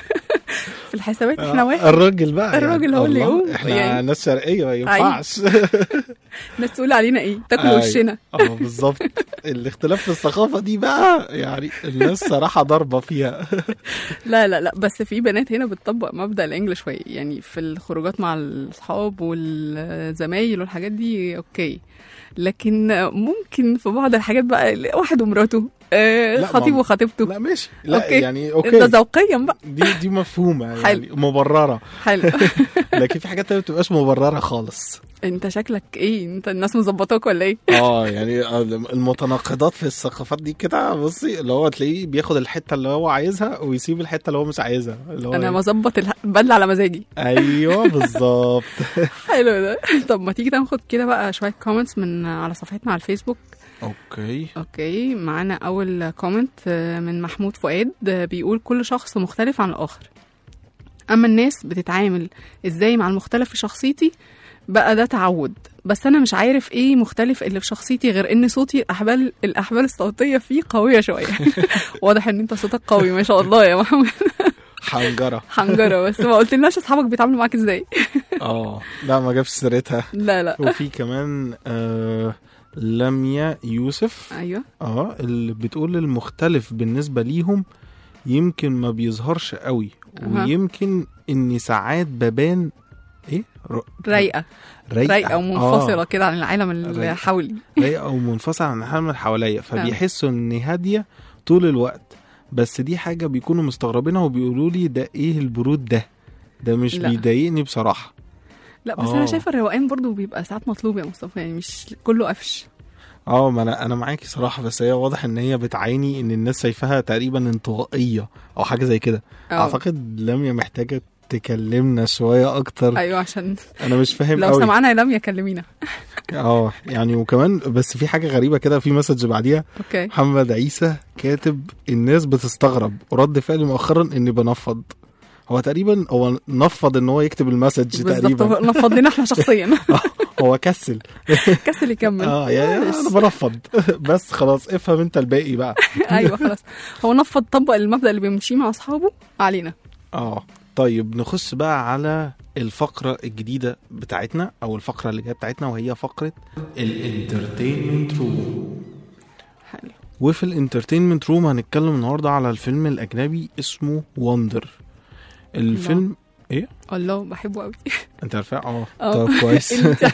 في الحسابات احنا واحد الراجل بقى الراجل هو اللي الله، يقوم، احنا يعني. ناس شرقيه ما ينفعش الناس تقول علينا ايه تاكل أيوة. وشنا اه بالظبط الاختلاف في الثقافه دي بقى يعني الناس صراحه ضاربه فيها لا لا لا بس في بنات هنا بتطبق مبدا الانجليش شويه يعني في الخروجات مع الاصحاب والزمايل والحاجات دي اوكي لكن ممكن في بعض الحاجات بقى واحد ومراته آه، لا، خطيب ما- وخطيبته لا ماشي لا أوكي. يعني اوكي ده ذوقيا بقى دي دي مفهومه يعني حلو. مبرره حلو لكن في حاجات تانية ما بتبقاش مبرره خالص انت شكلك ايه انت الناس مظبطاك ولا ايه اه يعني المتناقضات في الثقافات دي كده بصي اللي هو تلاقيه بياخد الحته اللي هو عايزها ويسيب الحته اللي هو مش عايزها اللي هو انا إيه؟ مظبط الح- البدله على مزاجي ايوه بالظبط حلو ده طب ما تيجي تاخد كده بقى شويه كومنتس من على صفحتنا على الفيسبوك اوكي اوكي معانا اول كومنت آه، من محمود فؤاد آه، بيقول كل شخص مختلف عن الاخر اما الناس بتتعامل ازاي مع المختلف في شخصيتي بقى ده تعود بس انا مش عارف ايه مختلف اللي في شخصيتي غير ان صوتي الاحبال الاحبال الصوتيه فيه قويه شويه واضح ان انت صوتك قوي ما شاء الله يا محمود حنجره حنجره بس ما قلتلناش اصحابك بيتعاملوا معاك ازاي اه لا ما جابش سيرتها لا لا وفي كمان آه لميا يوسف ايوه اه اللي بتقول المختلف بالنسبه ليهم يمكن ما بيظهرش قوي أها. ويمكن اني ساعات ببان ايه ر- رايقه رايقه رايقه ومنفصله آه. كده عن العالم اللي رايقة. حولي رايقه ومنفصله عن العالم اللي حواليا فبيحسوا اني هاديه طول الوقت بس دي حاجه بيكونوا مستغربينها وبيقولوا لي ده ايه البرود ده ده مش لا. بيضايقني بصراحه لا بس آه. انا شايفه الروقان برضو بيبقى ساعات مطلوب يا مصطفى يعني مش كله قفش اه ما انا انا معاكي صراحه بس هي واضح ان هي بتعاني ان الناس شايفاها تقريبا انطوائيه او حاجه زي كده آه. اعتقد لميا محتاجه تكلمنا شويه اكتر ايوه عشان انا مش فاهم لو قوي سمعنا يا لميا كلمينا اه يعني وكمان بس في حاجه غريبه كده في مسج بعديها اوكي محمد عيسى كاتب الناس بتستغرب ورد فعلي مؤخرا اني بنفض هو تقريبا هو نفض ان هو يكتب المسج بالظبط تقريبا هو نفض لنا احنا شخصيا هو كسل كسل يكمل اه يعني انا بنفض بس خلاص افهم انت الباقي بقى ايوه خلاص هو نفض طبق المبدا اللي بيمشيه مع اصحابه علينا اه طيب نخش بقى على الفقرة الجديدة بتاعتنا أو الفقرة اللي جاية بتاعتنا وهي فقرة الانترتينمنت روم حلو وفي الانترتينمنت روم هنتكلم النهاردة على الفيلم الأجنبي اسمه وندر الفيلم ايه الله بحبه قوي انت عارفاه اه اه. طب كويس انت-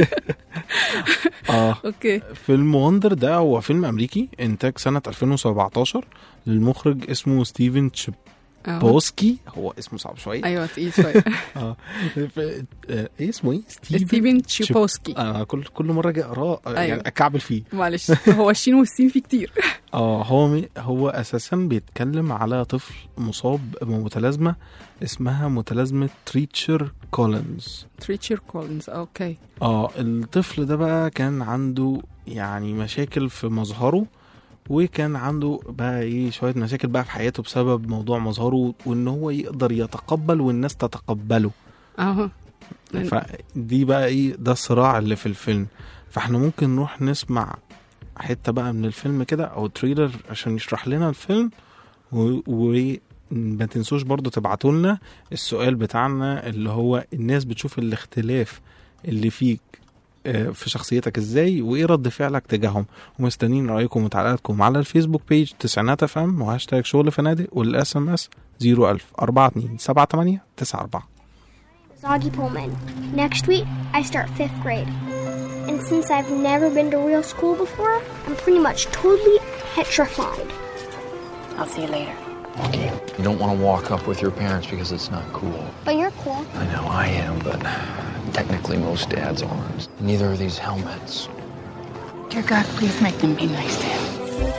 اه اوكي فيلم وندر ده هو فيلم امريكي انتاج سنة 2017 للمخرج اسمه ستيفن اه. تشيبوسكي هو اسمه صعب شوية ايوه تقيل شويه اه ف- آه، ايه اسمه ايه ستيفن تشيبوسكي انا كل كل مره اجي اقراه آه، يعني أيوة. اكعبل فيه معلش هو الشين والسين فيه كتير اه هو مي- هو اساسا بيتكلم على طفل مصاب بمتلازمه اسمها متلازمه تريتشر كولينز تريتشر كولينز اوكي اه الطفل ده بقى كان عنده يعني مشاكل في مظهره وكان عنده بقى ايه شويه مشاكل بقى في حياته بسبب موضوع مظهره وان هو يقدر يتقبل والناس تتقبله اهو فدي بقى ايه ده الصراع اللي في الفيلم فاحنا ممكن نروح نسمع حتة بقى من الفيلم كده او تريلر عشان يشرح لنا الفيلم و- وما تنسوش برضو تبعتوا لنا السؤال بتاعنا اللي هو الناس بتشوف الاختلاف اللي فيك آه، في شخصيتك ازاي وايه رد فعلك تجاههم ومستنيين رايكم وتعليقاتكم على الفيسبوك بيج تسعينات اف ام وهاشتاج شغل فنادق والاس ام اس 01000 42 78 94 Zoggy Pullman. Next week, I start fifth grade. And since I've never been to real school before, I'm pretty much totally petrified. I'll see you later. You don't want to walk up with your parents because it's not cool. But you're cool. I know I am, but technically most dads aren't. Neither are these helmets. Dear God, please make them be nice to him.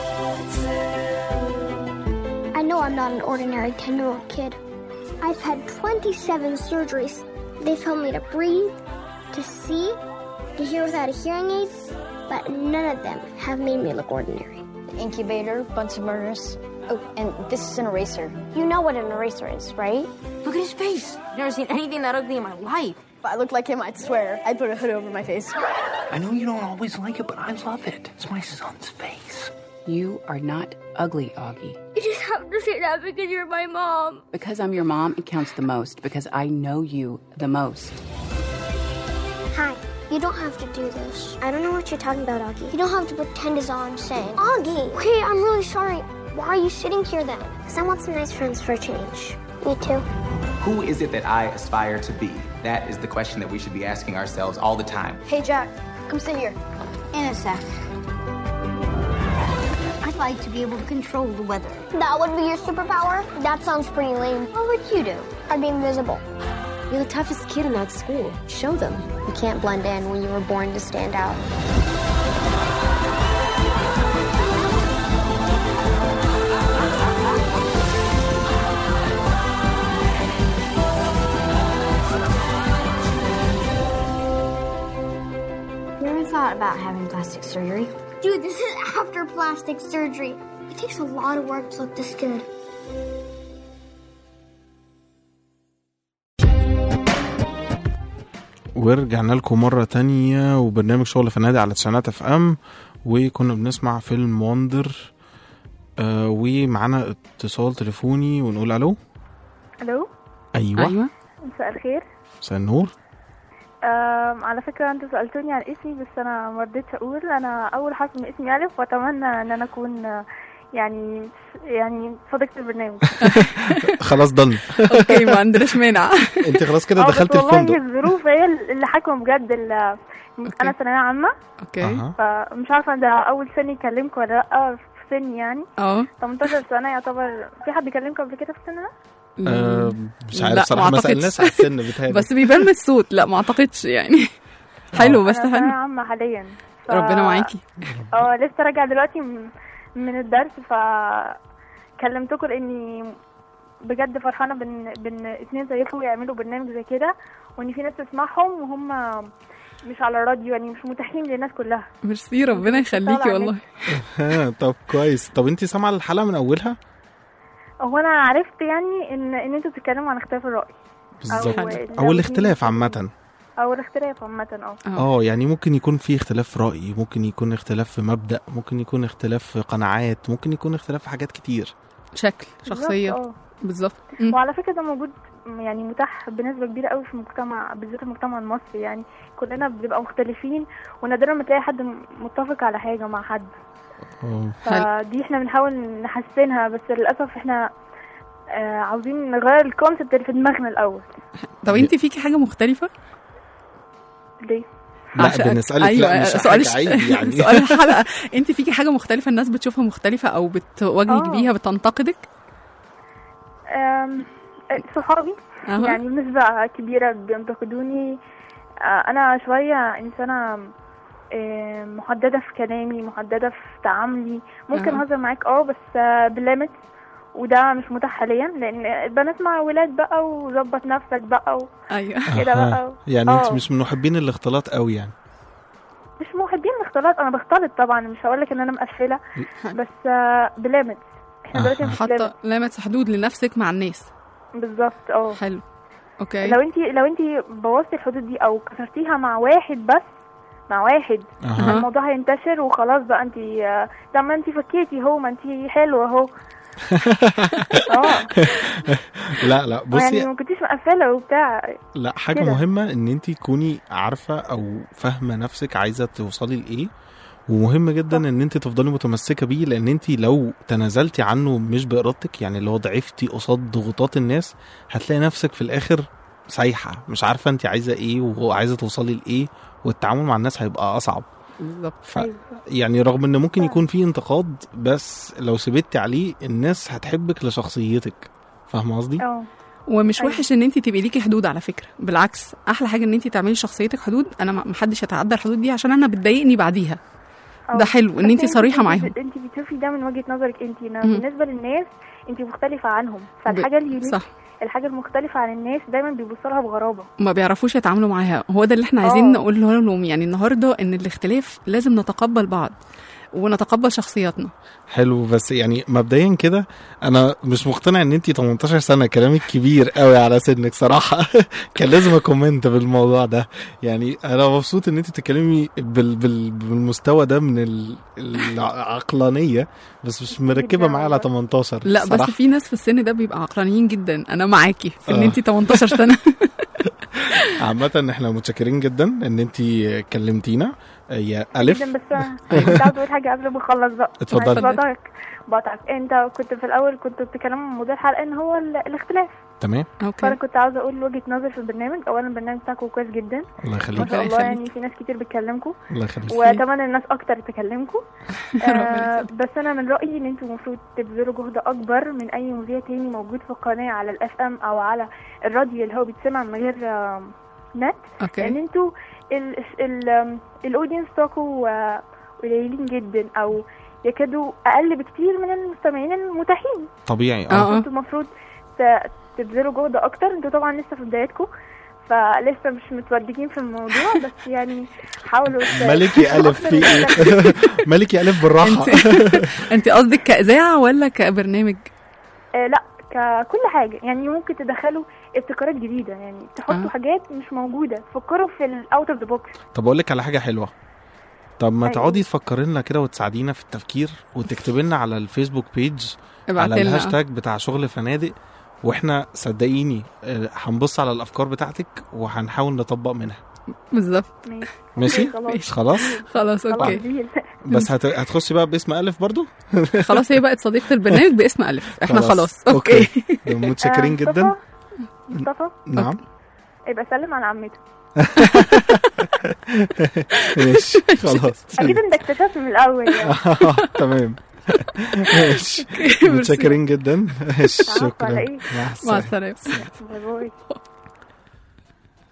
I know I'm not an ordinary 10 year old kid. I've had 27 surgeries. They've told me to breathe, to see, to hear without a hearing aid, but none of them have made me look ordinary. Incubator, Bunsen burners. Oh, and this is an eraser. You know what an eraser is, right? Look at his face. Never seen anything that ugly in my life. If I looked like him, I'd swear I'd put a hood over my face. I know you don't always like it, but I love it. It's my son's face. You are not ugly, Augie. You just have to say that because you're my mom. Because I'm your mom, it counts the most. Because I know you the most. Hi. You don't have to do this. I don't know what you're talking about, Augie. You don't have to pretend as all I'm saying. Augie! Okay, I'm really sorry. Why are you sitting here then? Because I want some nice friends for a change. Me too. Who is it that I aspire to be? That is the question that we should be asking ourselves all the time. Hey, Jack, come sit here. In a sec. I'd like to be able to control the weather. That would be your superpower? That sounds pretty lame. What would you do? I'd be invisible. You're the toughest kid in that school. Show them. You can't blend in when you were born to stand out. You ever thought about having plastic surgery? Dude, this is after plastic surgery. It takes a lot of work to look this good. ورجعنا لكم مرة تانية وبرنامج شغل فنادق على تسعينات اف ام وكنا بنسمع فيلم وندر آه ومعانا اتصال تليفوني ونقول الو الو ايوه, أيوة. مساء الخير مساء النور أم على فكرة انتوا سألتوني عن اسمي بس انا ما رضيتش اقول انا اول حرف من اسمي الف واتمنى ان انا اكون آه، يعني يعني صديقة البرنامج خلاص ضن اوكي ما عندناش مانع انت خلاص كده آه، بس دخلت والله الفندق الظروف هي اللي حاكمة بجد ال- انا ثانوية عامة اوكي أها. فمش عارفة ده اول سن يكلمكم ولا لا في سني يعني اه 18 سنة يعتبر في حد يكلمكم قبل كده في السن ده؟ آه مش عارف لا، صراحة ما ما أعتقدش. سألناش على السن بتاعي بس بيبان من الصوت لا ما اعتقدش يعني حلو بس انا ثانوية حلو عامة حاليا ف- ربنا معاكي اه لسه راجعة دلوقتي من- من الدرس ف كلمتكم لاني بجد فرحانه بان بان اتنين زيكم يعملوا برنامج زي كده وان في ناس تسمعهم وهم مش على الراديو يعني مش متاحين للناس كلها ميرسي ربنا يخليكي طالعة والله ها، طب كويس طب انت سامعه الحلقه من اولها هو انا عرفت يعني ان ان انتوا بتتكلموا عن اختلاف الراي بالظبط ال- او الاختلاف عامه او الاختلاف عامه اه اه يعني ممكن يكون في اختلاف في رأي ممكن يكون اختلاف في مبدأ ممكن يكون اختلاف في قناعات ممكن يكون اختلاف في حاجات كتير شكل بالظبط، شخصيه اه. بالظبط وعلى فكره ده موجود يعني متاح بنسبه كبيره قوي في المجتمع بالذات المجتمع المصري يعني كلنا بنبقى مختلفين ونادرا ما تلاقي حد متفق على حاجه مع حد اه فدي احنا بنحاول نحسنها بس للاسف احنا آه عاوزين نغير الكونسبت اللي في دماغنا الاول طب انت فيكي حاجه مختلفه ليه لا عشان- بنسألك أيوة لا مش سؤال حاجة الش- عيب يعني سؤال الحلقه انت فيكي حاجه مختلفه الناس بتشوفها مختلفه او بتواجهك آه. بيها بتنتقدك آم، آه، صحابي أها. يعني بنسبة كبيرة بينتقدوني آه، أنا شوية إنسانة آه، محددة في كلامي محددة في تعاملي ممكن أها. أهزر معاك اه بس آه، بليمت وده مش متاح حاليا لأن البنات مع ولاد بقى وظبط نفسك بقى و... ايوه كده أها. بقى يعني انت آه. مش من محبين الاختلاط قوي يعني مش محبين الاختلاط أنا بختلط طبعا مش هقولك إن أنا مقفلة بس آه، بليمت احنا دلوقتي مش حاطه limit. لامتس حدود لنفسك مع الناس بالظبط اه حلو اوكي لو انت لو انت بوظتي الحدود دي او كسرتيها مع واحد بس مع واحد أها. الموضوع هينتشر وخلاص بقى انت طب ما انت فكيتي هو ما انت حلوه اهو اه لا لا يعني بصي ما كنتيش مقفله وبتاع لا حاجة كده. مهمة ان انت تكوني عارفة او فاهمة نفسك عايزة توصلي لايه ومهم جدا ان انت تفضلي متمسكة بيه لان انت لو تنازلتي عنه مش بارادتك يعني لو ضعفتي قصاد ضغوطات الناس هتلاقي نفسك في الاخر سايحة مش عارفة انت عايزة ايه وعايزة توصلي لايه والتعامل مع الناس هيبقى اصعب بالظبط ف... يعني رغم ان ممكن يكون في انتقاد بس لو سبتي عليه الناس هتحبك لشخصيتك فاهمة قصدي؟ اه ومش أيوة. وحش ان انت تبقي ليكي حدود على فكره بالعكس احلى حاجه ان انت تعملي شخصيتك حدود انا ما محدش يتعدى الحدود دي عشان انا بتضايقني بعديها اه. ده حلو ان بس انت صريحه معاهم انت بتشوفي ده من وجهه نظرك انت انما مم. بالنسبه للناس انت مختلفه عنهم فالحاجه اليونيك صح الحاجه المختلفه عن الناس دايما بيبصوا لها بغرابه ما بيعرفوش يتعاملوا معاها هو ده اللي احنا عايزين آه. نقوله لهم يعني النهارده ان الاختلاف لازم نتقبل بعض ونتقبل شخصياتنا حلو بس يعني مبدئيا كده انا مش مقتنع ان انت 18 سنه كلامك كبير قوي على سنك صراحه كان لازم اكومنت بالموضوع ده يعني انا مبسوط ان انت تتكلمي بال بال بالمستوى ده من ال- العقلانيه بس مش مركبه معايا على 18 لا صراحة. بس في ناس في السن ده بيبقى عقلانيين جدا انا معاكي في ان آه. انت 18 سنه عامة احنا متشكرين جدا ان انت كلمتينا يا الف جدا بس أنا كنت عاوزه اقول حاجه قبل ما اخلص بقى اتفضلي. معلش بقطعك بقطعك انت كنت في الاول كنت بتتكلم عن موضوع الحلقه ان هو ال- الاختلاف تمام فانا كنت عاوزه اقول وجهه نظري في البرنامج اولا البرنامج بتاعكم كويس جدا الله يخليك ما شاء الله الله يعني في ناس كتير بتكلمكم الله يخليك واتمنى الناس اكتر تكلمكم آه بس انا من رايي ان انتوا المفروض تبذلوا جهد اكبر من اي مذيع تاني موجود في القناه على الاف ام او على الراديو اللي هو بيتسمع من غير آه، نت اوكي. لان انتوا ال- ال- آم، الاودينس بتوعكم آه، قليلين جدا او يكادوا اقل بكتير من المستمعين المتاحين طبيعي اه انتوا المفروض ت- تبذلوا جهد اكتر انتوا طبعا لسه في بدايتكم فلسه مش متودجين في الموضوع بس يعني حاولوا ت- ملكي الف في ايه ملكي الف بالراحه انت قصدك كاذاعه ولا كبرنامج آه لا ككل حاجه يعني ممكن تدخلوا ابتكارات جديده يعني تحطوا آه. حاجات مش موجوده فكروا في الاوت اوف ذا بوكس طب اقول لك على حاجه حلوه طب ما أيوة. تقعدي تفكري لنا كده وتساعدينا في التفكير وتكتبي لنا على الفيسبوك بيج ابعتي على لنا. الهاشتاج بتاع شغل فنادق واحنا صدقيني آه، هنبص على الافكار بتاعتك وهنحاول نطبق منها بالظبط ماشي خلاص. خلاص خلاص اوكي ديل. بس هت... هتخشي بقى باسم الف برضو خلاص هي بقت صديقه البرنامج باسم الف احنا خلاص اوكي متشكرين آه، جدا مصطفى مصطفى نعم يبقى سلم على عمته ماشي خلاص اكيد انت اكتشفت من الاول يعني. آه، تمام ماشي متشكرين جدا ماشي العفو، على شكرا إيه؟ مع السلامه باي باي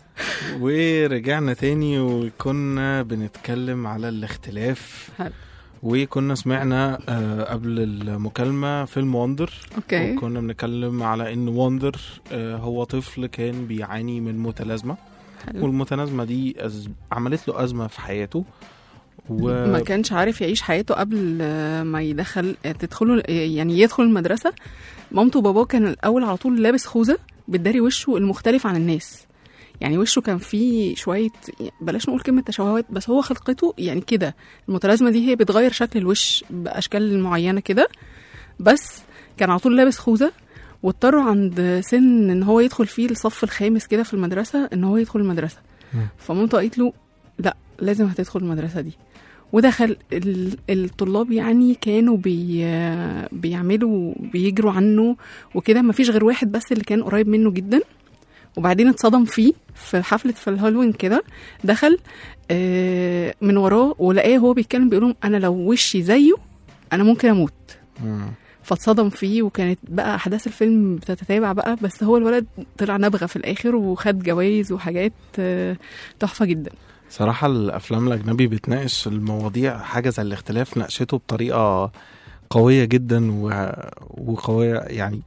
ورجعنا تاني وكنا بنتكلم على الاختلاف حلو. وكنا سمعنا آه، قبل المكالمة فيلم وندر أوكي. وكنا بنتكلم على ان وندر آه، هو طفل كان بيعاني من متلازمة حلو. والمتلازمة دي أز... عملت له أزمة في حياته و... ما كانش عارف يعيش حياته قبل آه، ما يدخل آه، تدخله آه، يعني يدخل المدرسة مامته وباباه كان الأول على طول لابس خوذة بتداري وشه المختلف عن الناس يعني وشه كان فيه شوية بلاش نقول كلمة تشوهات بس هو خلقته يعني كده المتلازمة دي هي بتغير شكل الوش بأشكال معينة كده بس كان على طول لابس خوذة واضطروا عند سن ان هو يدخل فيه الصف الخامس كده في المدرسة ان هو يدخل المدرسة فمامته قالت له لا لازم هتدخل المدرسة دي ودخل ال- الطلاب يعني كانوا بي بيعملوا بيجروا عنه وكده مفيش غير واحد بس اللي كان قريب منه جدا وبعدين اتصدم فيه في حفلة في الهالوين كده دخل آه، من وراه ولقاه هو بيتكلم بيقول لهم انا لو وشي زيه انا ممكن اموت مم. فاتصدم فيه وكانت بقى احداث الفيلم بتتتابع بقى بس هو الولد طلع نبغه في الاخر وخد جوائز وحاجات آه، تحفه جدا صراحة الأفلام الأجنبي بتناقش المواضيع حاجة زي الاختلاف ناقشته بطريقة قوية جدا و... وقوية يعني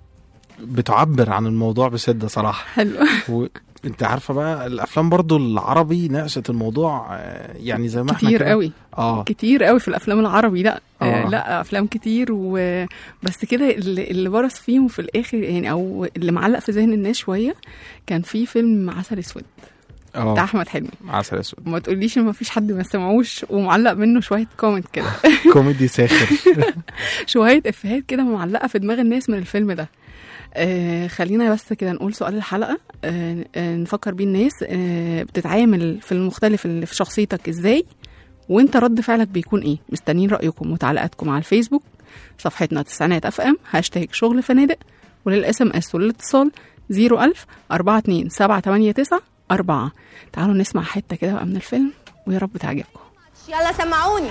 بتعبر عن الموضوع بشدة صراحة حلو و... انت عارفة بقى الأفلام برضو العربي ناقشت الموضوع آه، يعني زي ما احنا كتير كده- قوي اه كتير قوي في الافلام العربي لا آه. آه. لا افلام كتير و بس كده اللي, اللي برز فيهم في الاخر يعني او اللي معلق في ذهن الناس شويه كان في فيلم عسل اسود اه بتاع احمد حلمي عسل اسود ما تقوليش ما فيش حد ما سمعوش ومعلق منه شويه كومنت كده كوميدي ساخر شويه افيهات كده معلقه في دماغ الناس من الفيلم ده آه خلينا بس كده نقول سؤال الحلقه آه آه نفكر بيه الناس آه بتتعامل في المختلف اللي في شخصيتك ازاي وانت رد فعلك بيكون ايه مستنيين رايكم وتعليقاتكم على الفيسبوك صفحتنا تسعينات اف ام هاشتاج شغل فنادق وللاس ام اس وللاتصال 01000 42 789 4 تعالوا نسمع حته كده بقى من الفيلم ويا رب تعجبكم يلا سمعوني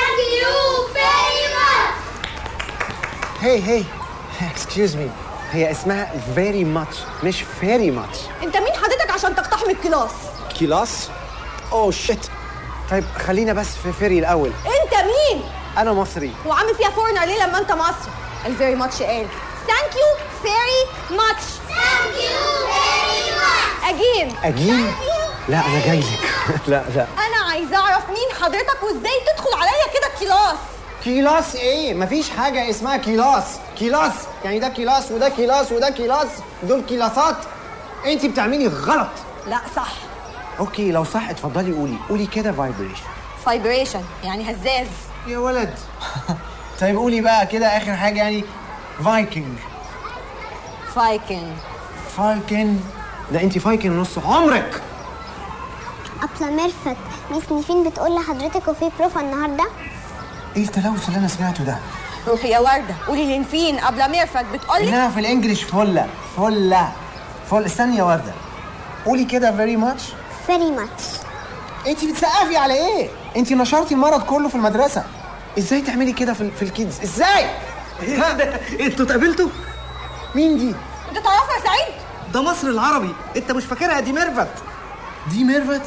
هي هي اكسكيوز مي هي اسمها very much مش very much انت مين حضرتك عشان تقتحم الكلاس كلاس اوه شيت طيب خلينا بس في فيري الاول انت مين انا مصري وعامل فيها فورنر ليه لما انت مصري الفيري ماتش قال ثانك يو فيري ماتش ثانك يو فيري ماتش اجين اجين لا انا جاي لك لا لا انا عايزه اعرف مين حضرتك وازاي تدخل عليا كده كلاس كيلاس ايه مفيش حاجه اسمها كيلاس كيلاس يعني ده كيلاس وده كيلاس وده كيلاس دول كيلاسات انت بتعملي غلط لا صح اوكي لو صح اتفضلي قولي قولي كده فايبريشن فايبريشن يعني هزاز يا ولد طيب قولي بقى كده اخر حاجه يعني فايكنج فايكنج فايكن ده انت فايكن نص عمرك أبلة ميرفت ميس نيفين بتقول لحضرتك وفي بروفا النهاردة ايه التلوث اللي انا سمعته ده روحي يا ورده قولي لنفين قبل ميرفت بتقولي انها في الانجليش فله فله فل استني يا ورده قولي كده فيري ماتش فيري ماتش انت بتسقفي على ايه انت نشرتي المرض كله في المدرسه ازاي تعملي كده في, في الكيدز ازاي ها؟ انتوا اتقابلتوا مين دي انت تعرفها يا سعيد ده مصر العربي انت مش فاكرها دي ميرفت دي ميرفت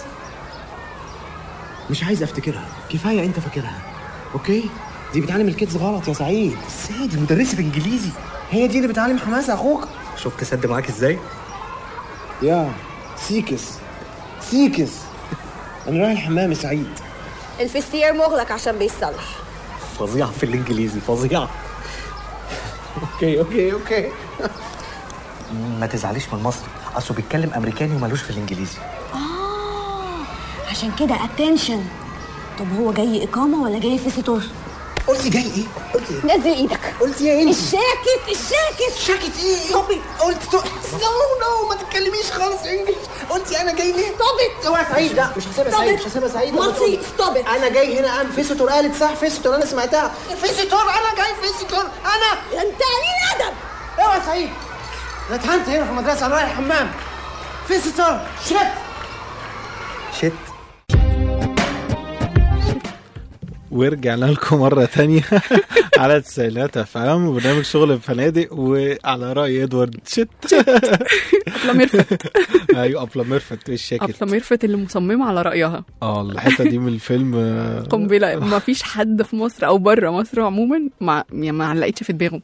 مش عايز افتكرها كفايه انت فاكرها اوكي دي بتعلم الكيدز غلط يا سعيد ازاي دي مدرسه انجليزي هي دي اللي بتعلم حماس اخوك شفت سد معاك ازاي يا سيكس سيكس انا رايح الحمام يا سعيد الفستير مغلق عشان بيصلح فظيع في الانجليزي فظيع اوكي اوكي اوكي ما تزعليش من المصري اصله بيتكلم امريكاني ومالوش في الانجليزي اه عشان كده اتنشن طب هو جاي اقامه ولا جاي فيزيتور قلتي جاي ايه قلتي ايه نزل ايدك قلتي ايه انت الشاكت الشاكت شاكت ايه طبي قلت تو... نو نو ما تتكلميش خالص انجلش قلتي انا جاي ليه ستوب اوعى سعيد لا مش هسيبها سعيد مش هسيبها سعيد لما مصري تقولي. ستوب انا جاي هنا ام فيستور قالت صح فيستور انا سمعتها فيستور انا جاي فيستور انا انت قليل ادب اوعى سعيد انا اتهنت هنا في المدرسه انا رايح الحمام فيستور شت شت ورجعنا لكم مرة تانية على تسعينات اف ام وبرنامج شغل الفنادق وعلى رأي ادوارد شت أبلة ميرفت ايوه ابله ميرفت ايه الشاكل أبلة ميرفت اللي مصممة على رأيها اه الحتة دي من الفيلم آه، قنبلة ما فيش حد في مصر أو بره مصر عموما ما يعني ما علقتش في دماغه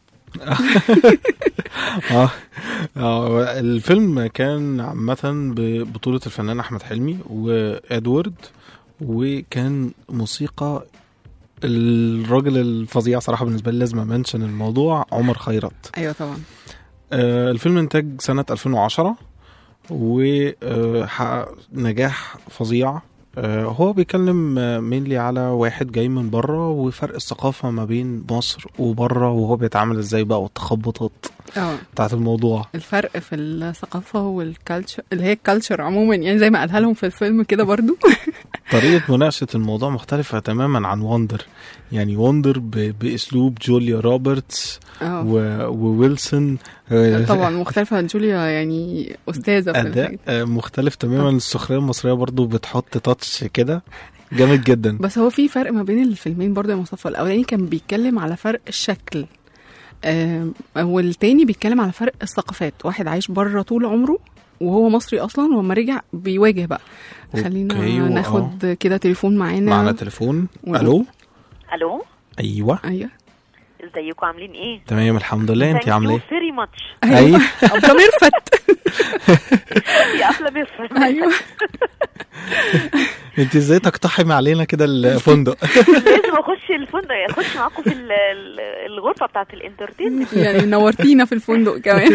اه اه الفيلم كان عامة ببطولة الفنان أحمد حلمي وإدوارد وكان موسيقى الراجل الفظيع صراحة بالنسبة لي لازم أمنشن الموضوع عمر خيرت أيوة طبعا آه الفيلم انتاج سنة 2010 وحقق نجاح فظيع آه هو بيتكلم مينلي على واحد جاي من بره وفرق الثقافة ما بين مصر وبره وهو بيتعامل ازاي بقى والتخبطات اه بتاعت الموضوع الفرق في الثقافة والكالتشر اللي هي الكالتشر عموما يعني زي ما قالها لهم في الفيلم كده برضو طريقة مناقشة الموضوع مختلفة تماما عن وندر يعني وندر ب... بأسلوب جوليا روبرتس اه. و... وويلسون آه، طبعا مختلفة عن جوليا يعني أستاذة في أداء الحاجة. آه، مختلف تماما السخرية المصرية برضو بتحط تاتش كده جامد جدا بس هو في فرق ما بين الفيلمين برضه يا مصطفى الاولاني كان بيتكلم على فرق الشكل آم، والتاني بيتكلم على فرق الثقافات واحد عايش بره طول عمره وهو مصري اصلا ولما رجع بيواجه بقى خلينا أوكي، و- ناخد كده تليفون معانا معنا تليفون و- الو الو ايوه ايوه ازيكم عاملين ايه تمام الحمد لله انت عامله ايه فيري ماتش ايوه ابله ميرفت يا احلى مصر ايوه انت ازاي تقتحمي علينا كده الفندق لازم اخش الفندق اخش معاكم في ال- ال- الغرفه بتاعت الانترتينمنت يعني نورتينا في الفندق كمان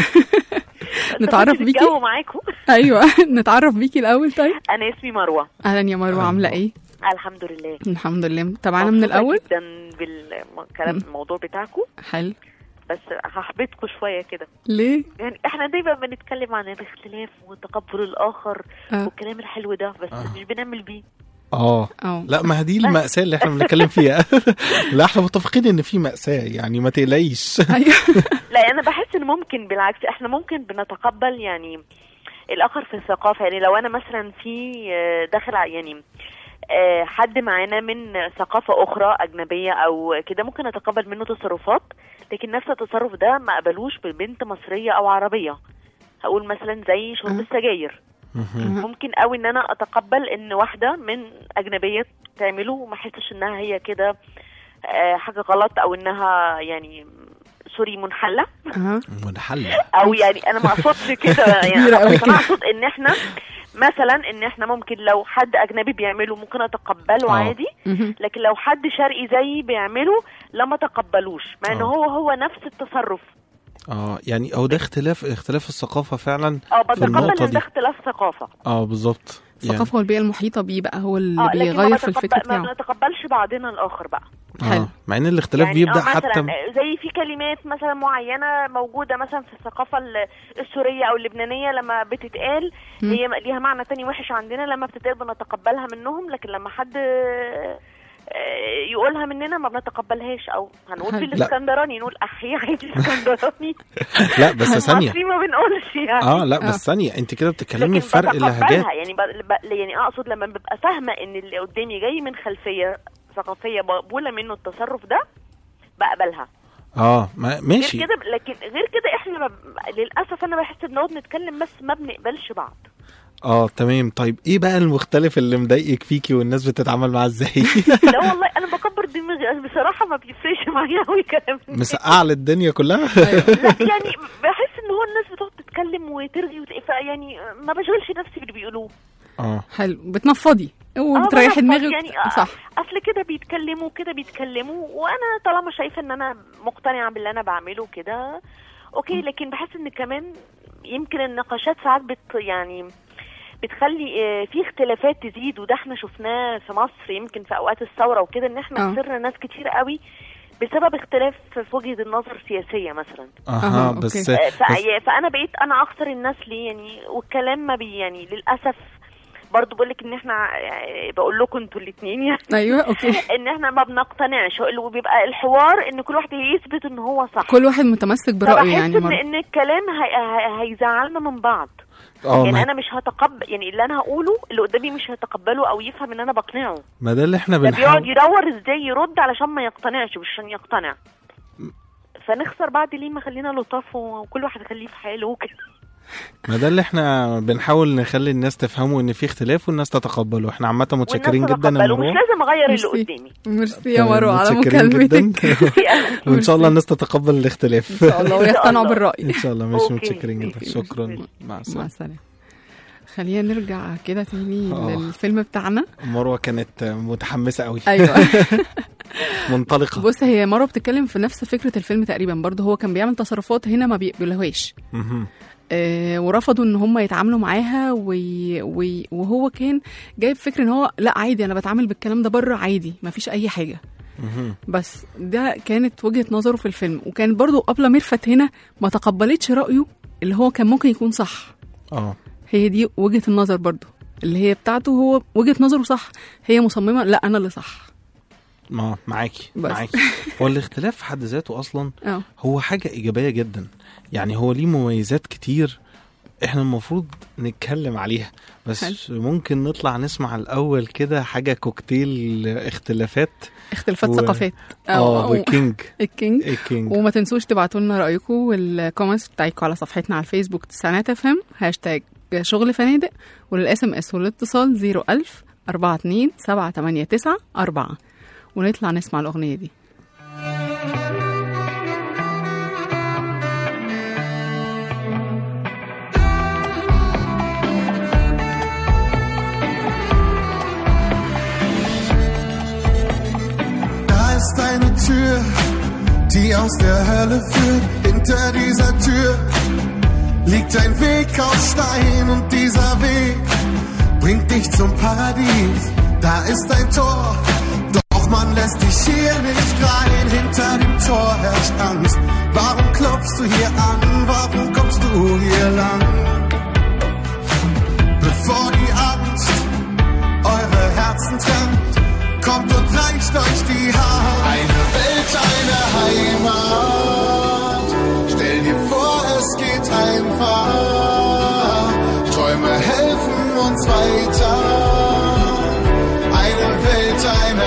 نتعرف بيكي الجو معاكم ايوه نتعرف بيكي الاول طيب انا اسمي مروه اهلا يا مروه عامله ايه الحمد لله الحمد لله تابعانا من مبسوطة الاول جدا بالكلام الموضوع بتاعكم حلو بس هحبطكم شويه كده ليه يعني احنا دايما بنتكلم عن الاختلاف وتقبل الاخر آه. والكلام الحلو ده بس مش بنعمل بيه اه اه لا ما هي دي المأساة اللي احنا بنتكلم فيها لا احنا متفقين ان في مأساة يعني ما تقلقيش لا انا بحس ان ممكن بالعكس احنا ممكن بنتقبل يعني الاخر في الثقافه يعني لو انا مثلا في آه، داخل ع- يعني آه، حد معانا من ثقافه اخرى اجنبيه او كده ممكن اتقبل منه تصرفات لكن نفس التصرف ده ما قبلوش ببنت مصريه او عربيه هقول مثلا زي شرب السجاير ممكن قوي ان انا اتقبل ان واحده من اجنبيه تعمله وما احسش انها هي كده آه، حاجه غلط او انها يعني سوري منحله منحل او يعني انا ما اقصدش كده يعني كبيرة انا أوي بس كده. أنا اقصد ان احنا مثلا ان احنا ممكن لو حد اجنبي بيعمله ممكن اتقبله آه. عادي مهم. لكن لو حد شرقي زيي بيعمله لا ما تقبلوش مع ان آه. هو هو نفس التصرف اه يعني هو ده اختلاف اختلاف الثقافة فعلا اه في بتقبل النقطة ان دي ده اختلاف ثقافه اه بالظبط يعني الثقافه والبيئه المحيطه بيه بقى هو اللي اه لكن ما بيغير في الفكر بتقبل ما بتاعه بنتقبلش بعضنا الاخر بقى آه. مع ان الاختلاف يعني بيبدأ اه مثلا حتى زي في كلمات مثلا معينه موجوده مثلا في الثقافه ال- السوريه او اللبنانيه لما بتتقال مم. هي ليها معنى تاني وحش عندنا لما بتتقال بنتقبلها منهم لكن لما حد آه، يقولها مننا ما بنتقبلهاش او هنقول حلو. بالاسكندراني نقول احيي عادي اسكندراني لا بس ثانية مصري ما بنقولش يعني اه لا بس ثانية انت كده بتتكلمي لكن في فرق بتقبلها، اللهجات يعني ب... ب... يعني اقصد لما ببقى فاهمه ان اللي قدامي جاي من خلفيه ثقافيه مقبوله منه التصرف ده بقبلها اه ما ماشي غير كده لكن غير كده احنا ب... للاسف انا بحس بنقعد نتكلم بس ما بنقبلش بعض اه تمام طيب ايه بقى المختلف اللي مضايقك فيكي والناس بتتعامل معاه ازاي لا والله انا بكبر دماغي أنا بصراحه ما بيفرقش معايا قوي كلام مسقعة للدنيا كلها لا يعني بحس ان هو الناس بتقعد تتكلم وترغي وت... يعني ما بشغلش نفسي باللي بيقولوه اه حلو بتنفضي آه، وبتريحي بنفض دماغك يعني آه، صح اصل كده بيتكلموا كده بيتكلموا وانا طالما شايفه ان انا مقتنعه باللي انا بعمله كده اوكي لكن بحس ان كمان يمكن النقاشات ساعات بت يعني بتخلي آه، في اختلافات تزيد وده احنا شفناه في مصر يمكن في اوقات الثوره وكده ان احنا آه. خسرنا ناس كتير قوي بسبب اختلاف في وجهه النظر السياسيه مثلا اها أها، بس, آه، بس ف- فانا بقيت انا اخسر الناس ليه يعني والكلام ما بي يعني للاسف برضو بقول لك ان احنا يعني بقول لكم انتوا الاثنين يعني ايوه اوكي ان احنا ما بنقتنعش وبيبقى الحوار ان كل واحد يثبت ان هو صح كل واحد متمسك برايه فبحس يعني ان, مرة. ان الكلام هي... هي... هيزعلنا من بعض اه يعني ما, انا مش هتقبل يعني اللي انا هقوله اللي قدامي مش هيتقبله او يفهم ان انا بقنعه ما ده اللي احنا ده بيقعد بنحاول يدور ازاي يرد علشان ما يقتنعش مش عشان يقتنع فنخسر بعد ليه ما خلينا لطاف وكل واحد يخليه في حاله وكده ما ده اللي احنا بنحاول نخلي الناس تفهموا ان في اختلاف والناس تتقبله احنا عامه متشكرين والناس جدا يا تتقبله مش مروه لازم اغير اللي ميرسي. قدامي ميرسي يا تمام، مروه على متشكرين جدا. مكالمتك وان شاء الله الناس تتقبل الاختلاف ان شاء الله ويقتنعوا الله. بالراي ان شاء الله مش أوكي. متشكرين جدا أوكي. شكرا مع مع السلامه السلامه خلينا نرجع كده تاني آه. للفيلم بتاعنا مروه كانت متحمسه قوي ايوه منطلقه بص هي مروه بتتكلم في نفس فكره الفيلم تقريبا برضه هو كان بيعمل تصرفات هنا ما بيقبلوهاش مهم. آه ورفضوا ان هم يتعاملوا معاها وي وي وهو كان جايب فكره ان هو لا عادي انا بتعامل بالكلام ده بره عادي ما فيش اي حاجه مهم. بس ده كانت وجهه نظره في الفيلم وكان برضو ابله ميرفت هنا ما تقبلتش رايه اللي هو كان ممكن يكون صح اه هي دي وجهه النظر برضو اللي هي بتاعته هو وجهه نظره صح هي مصممه لا انا اللي صح ما معاكي بس. معاكي هو الاختلاف في حد ذاته اصلا اه هو حاجه ايجابيه جدا يعني هو ليه مميزات كتير احنا المفروض نتكلم عليها بس حلو. ممكن نطلع نسمع الاول كده حاجه كوكتيل اختلافات اختلافات و- ثقافات اه والكينج الكينج الكينج وما تنسوش تبعتوا لنا رايكم والكومنتس بتاعتكم على صفحتنا على الفيسبوك تسعينات اف ام هاشتاج شغل فنادق وللاس ام اس والاتصال 01000 42 789 4 ونطلع نسمع الاغنيه دي Da ist eine Tür, die aus der Hölle führt. Hinter dieser Tür liegt ein Weg aus Stein und dieser Weg bringt dich zum Paradies. Da ist ein Tor, doch man lässt dich hier nicht rein. Hinter dem Tor herrscht Angst. Warum klopfst du hier an? Warum kommst du hier lang? Bevor die Angst eure Herzen trennt, kommt und reicht euch die Hand. Eine Welt, eine Heimat. Stell dir vor, es geht einfach. Träume helfen uns weiter. Eine Welt, eine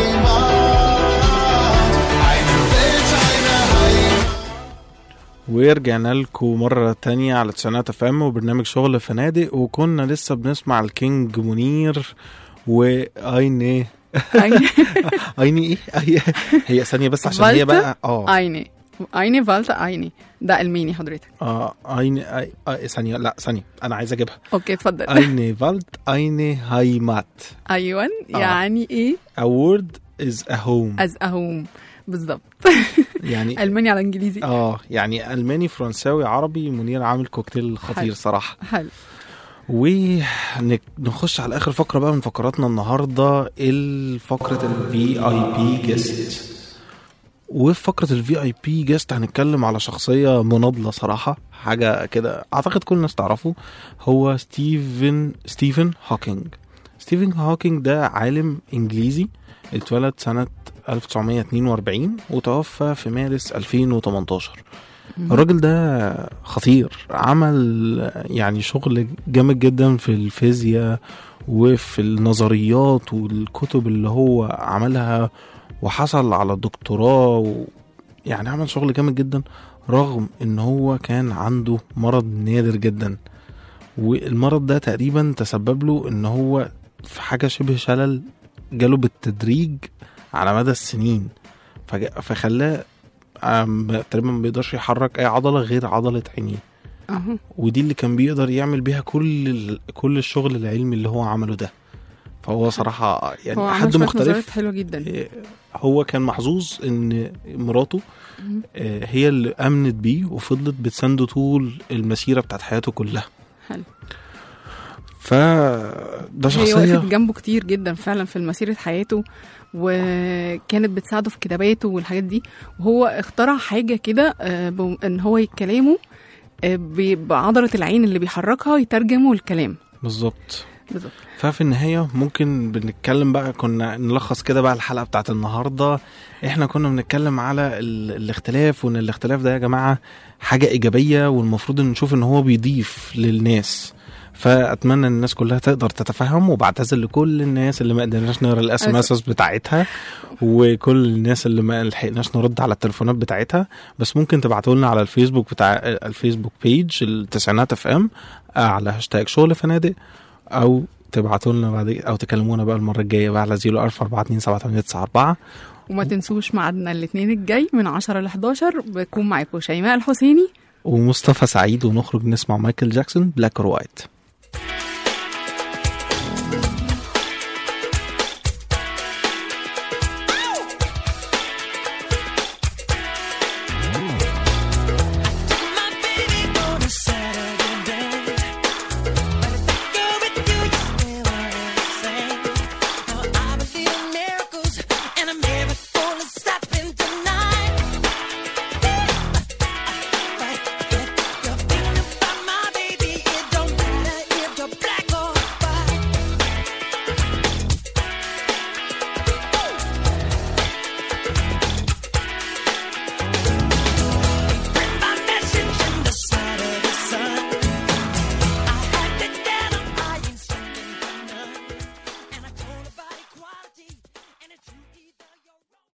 Heimat. Eine Welt, eine Heimat. ورجعنا لكم مرة تانية على تسعينات اف ام وبرنامج شغل فنادق وكنا لسه بنسمع الكينج منير وايني ايني ايه أي- هي ثانية بس عشان هي بقى اه ايني ايني فالتا ايني ده الماني حضرتك اه ايني أي- آه، ثانية لا ثانية انا عايز اجيبها اوكي اتفضل ايني فالت ايني هايمات ايوه آه. يعني ايه a word is a home از اهوم بالظبط يعني الماني على انجليزي اه يعني الماني فرنساوي عربي منير عامل كوكتيل خطير حلو. صراحة حلو ونخش على اخر فقره بقى من فقراتنا النهارده الفقره الفي اي بي جيست وفي فقره الفي اي بي جيست هنتكلم على شخصيه مناضله صراحه حاجه كده اعتقد كل الناس تعرفه هو ستيفن ستيفن هوكينج ستيفن هوكينج ده عالم انجليزي اتولد سنه 1942 وتوفى في مارس 2018 الراجل ده خطير عمل يعني شغل جامد جدا في الفيزياء وفي النظريات والكتب اللي هو عملها وحصل على الدكتوراه و يعني عمل شغل جامد جدا رغم ان هو كان عنده مرض نادر جدا والمرض ده تقريبا تسبب له ان هو في حاجة شبه شلل جاله بالتدريج على مدى السنين فج- فخلاه آم، تقريبا ما بيقدرش يحرك اي عضله غير عضله عينيه اهو ودي اللي كان بيقدر يعمل بيها كل ال- كل الشغل العلمي اللي هو عمله ده فهو صراحه يعني هو عمل حد شوية نظريات مختلف حلوه جدا آه، هو كان محظوظ ان مراته مهم. آه، هي اللي امنت بيه وفضلت بتسنده طول المسيره بتاعت حياته كلها حلو فده هي شخصيه وقفت جنبه كتير جدا فعلا في مسيرة حياته وكانت بتساعده في كتاباته والحاجات دي وهو اخترع حاجة كده آه، بم- ان هو كلامه آه، ب- بعضلة العين اللي بيحركها يترجمه الكلام بالظبط بالظبط ففي النهاية ممكن بنتكلم بقى كنا نلخص كده بقى الحلقة بتاعت النهاردة احنا كنا بنتكلم على ال... الاختلاف وان الاختلاف ده يا جماعة حاجة ايجابية والمفروض ان نشوف ان هو بيضيف للناس فاتمنى ان الناس كلها تقدر تتفهم وبعتذر لكل الناس اللي ما قدرناش نقرا الاس ام اس بتاعتها وكل الناس اللي ما لحقناش نرد على التليفونات بتاعتها بس ممكن تبعتوا لنا على الفيسبوك بتاع الفيسبوك بيج التسعينات اف ام على هاشتاج شغل فنادق او تبعتوا لنا بعد او تكلمونا بقى المره الجايه بقى على 044278994 وما تنسوش ميعادنا الاثنين الجاي من 10 ل 11 بكون معاكم شيماء الحسيني ومصطفى سعيد ونخرج نسمع مايكل جاكسون بلاك اور وايت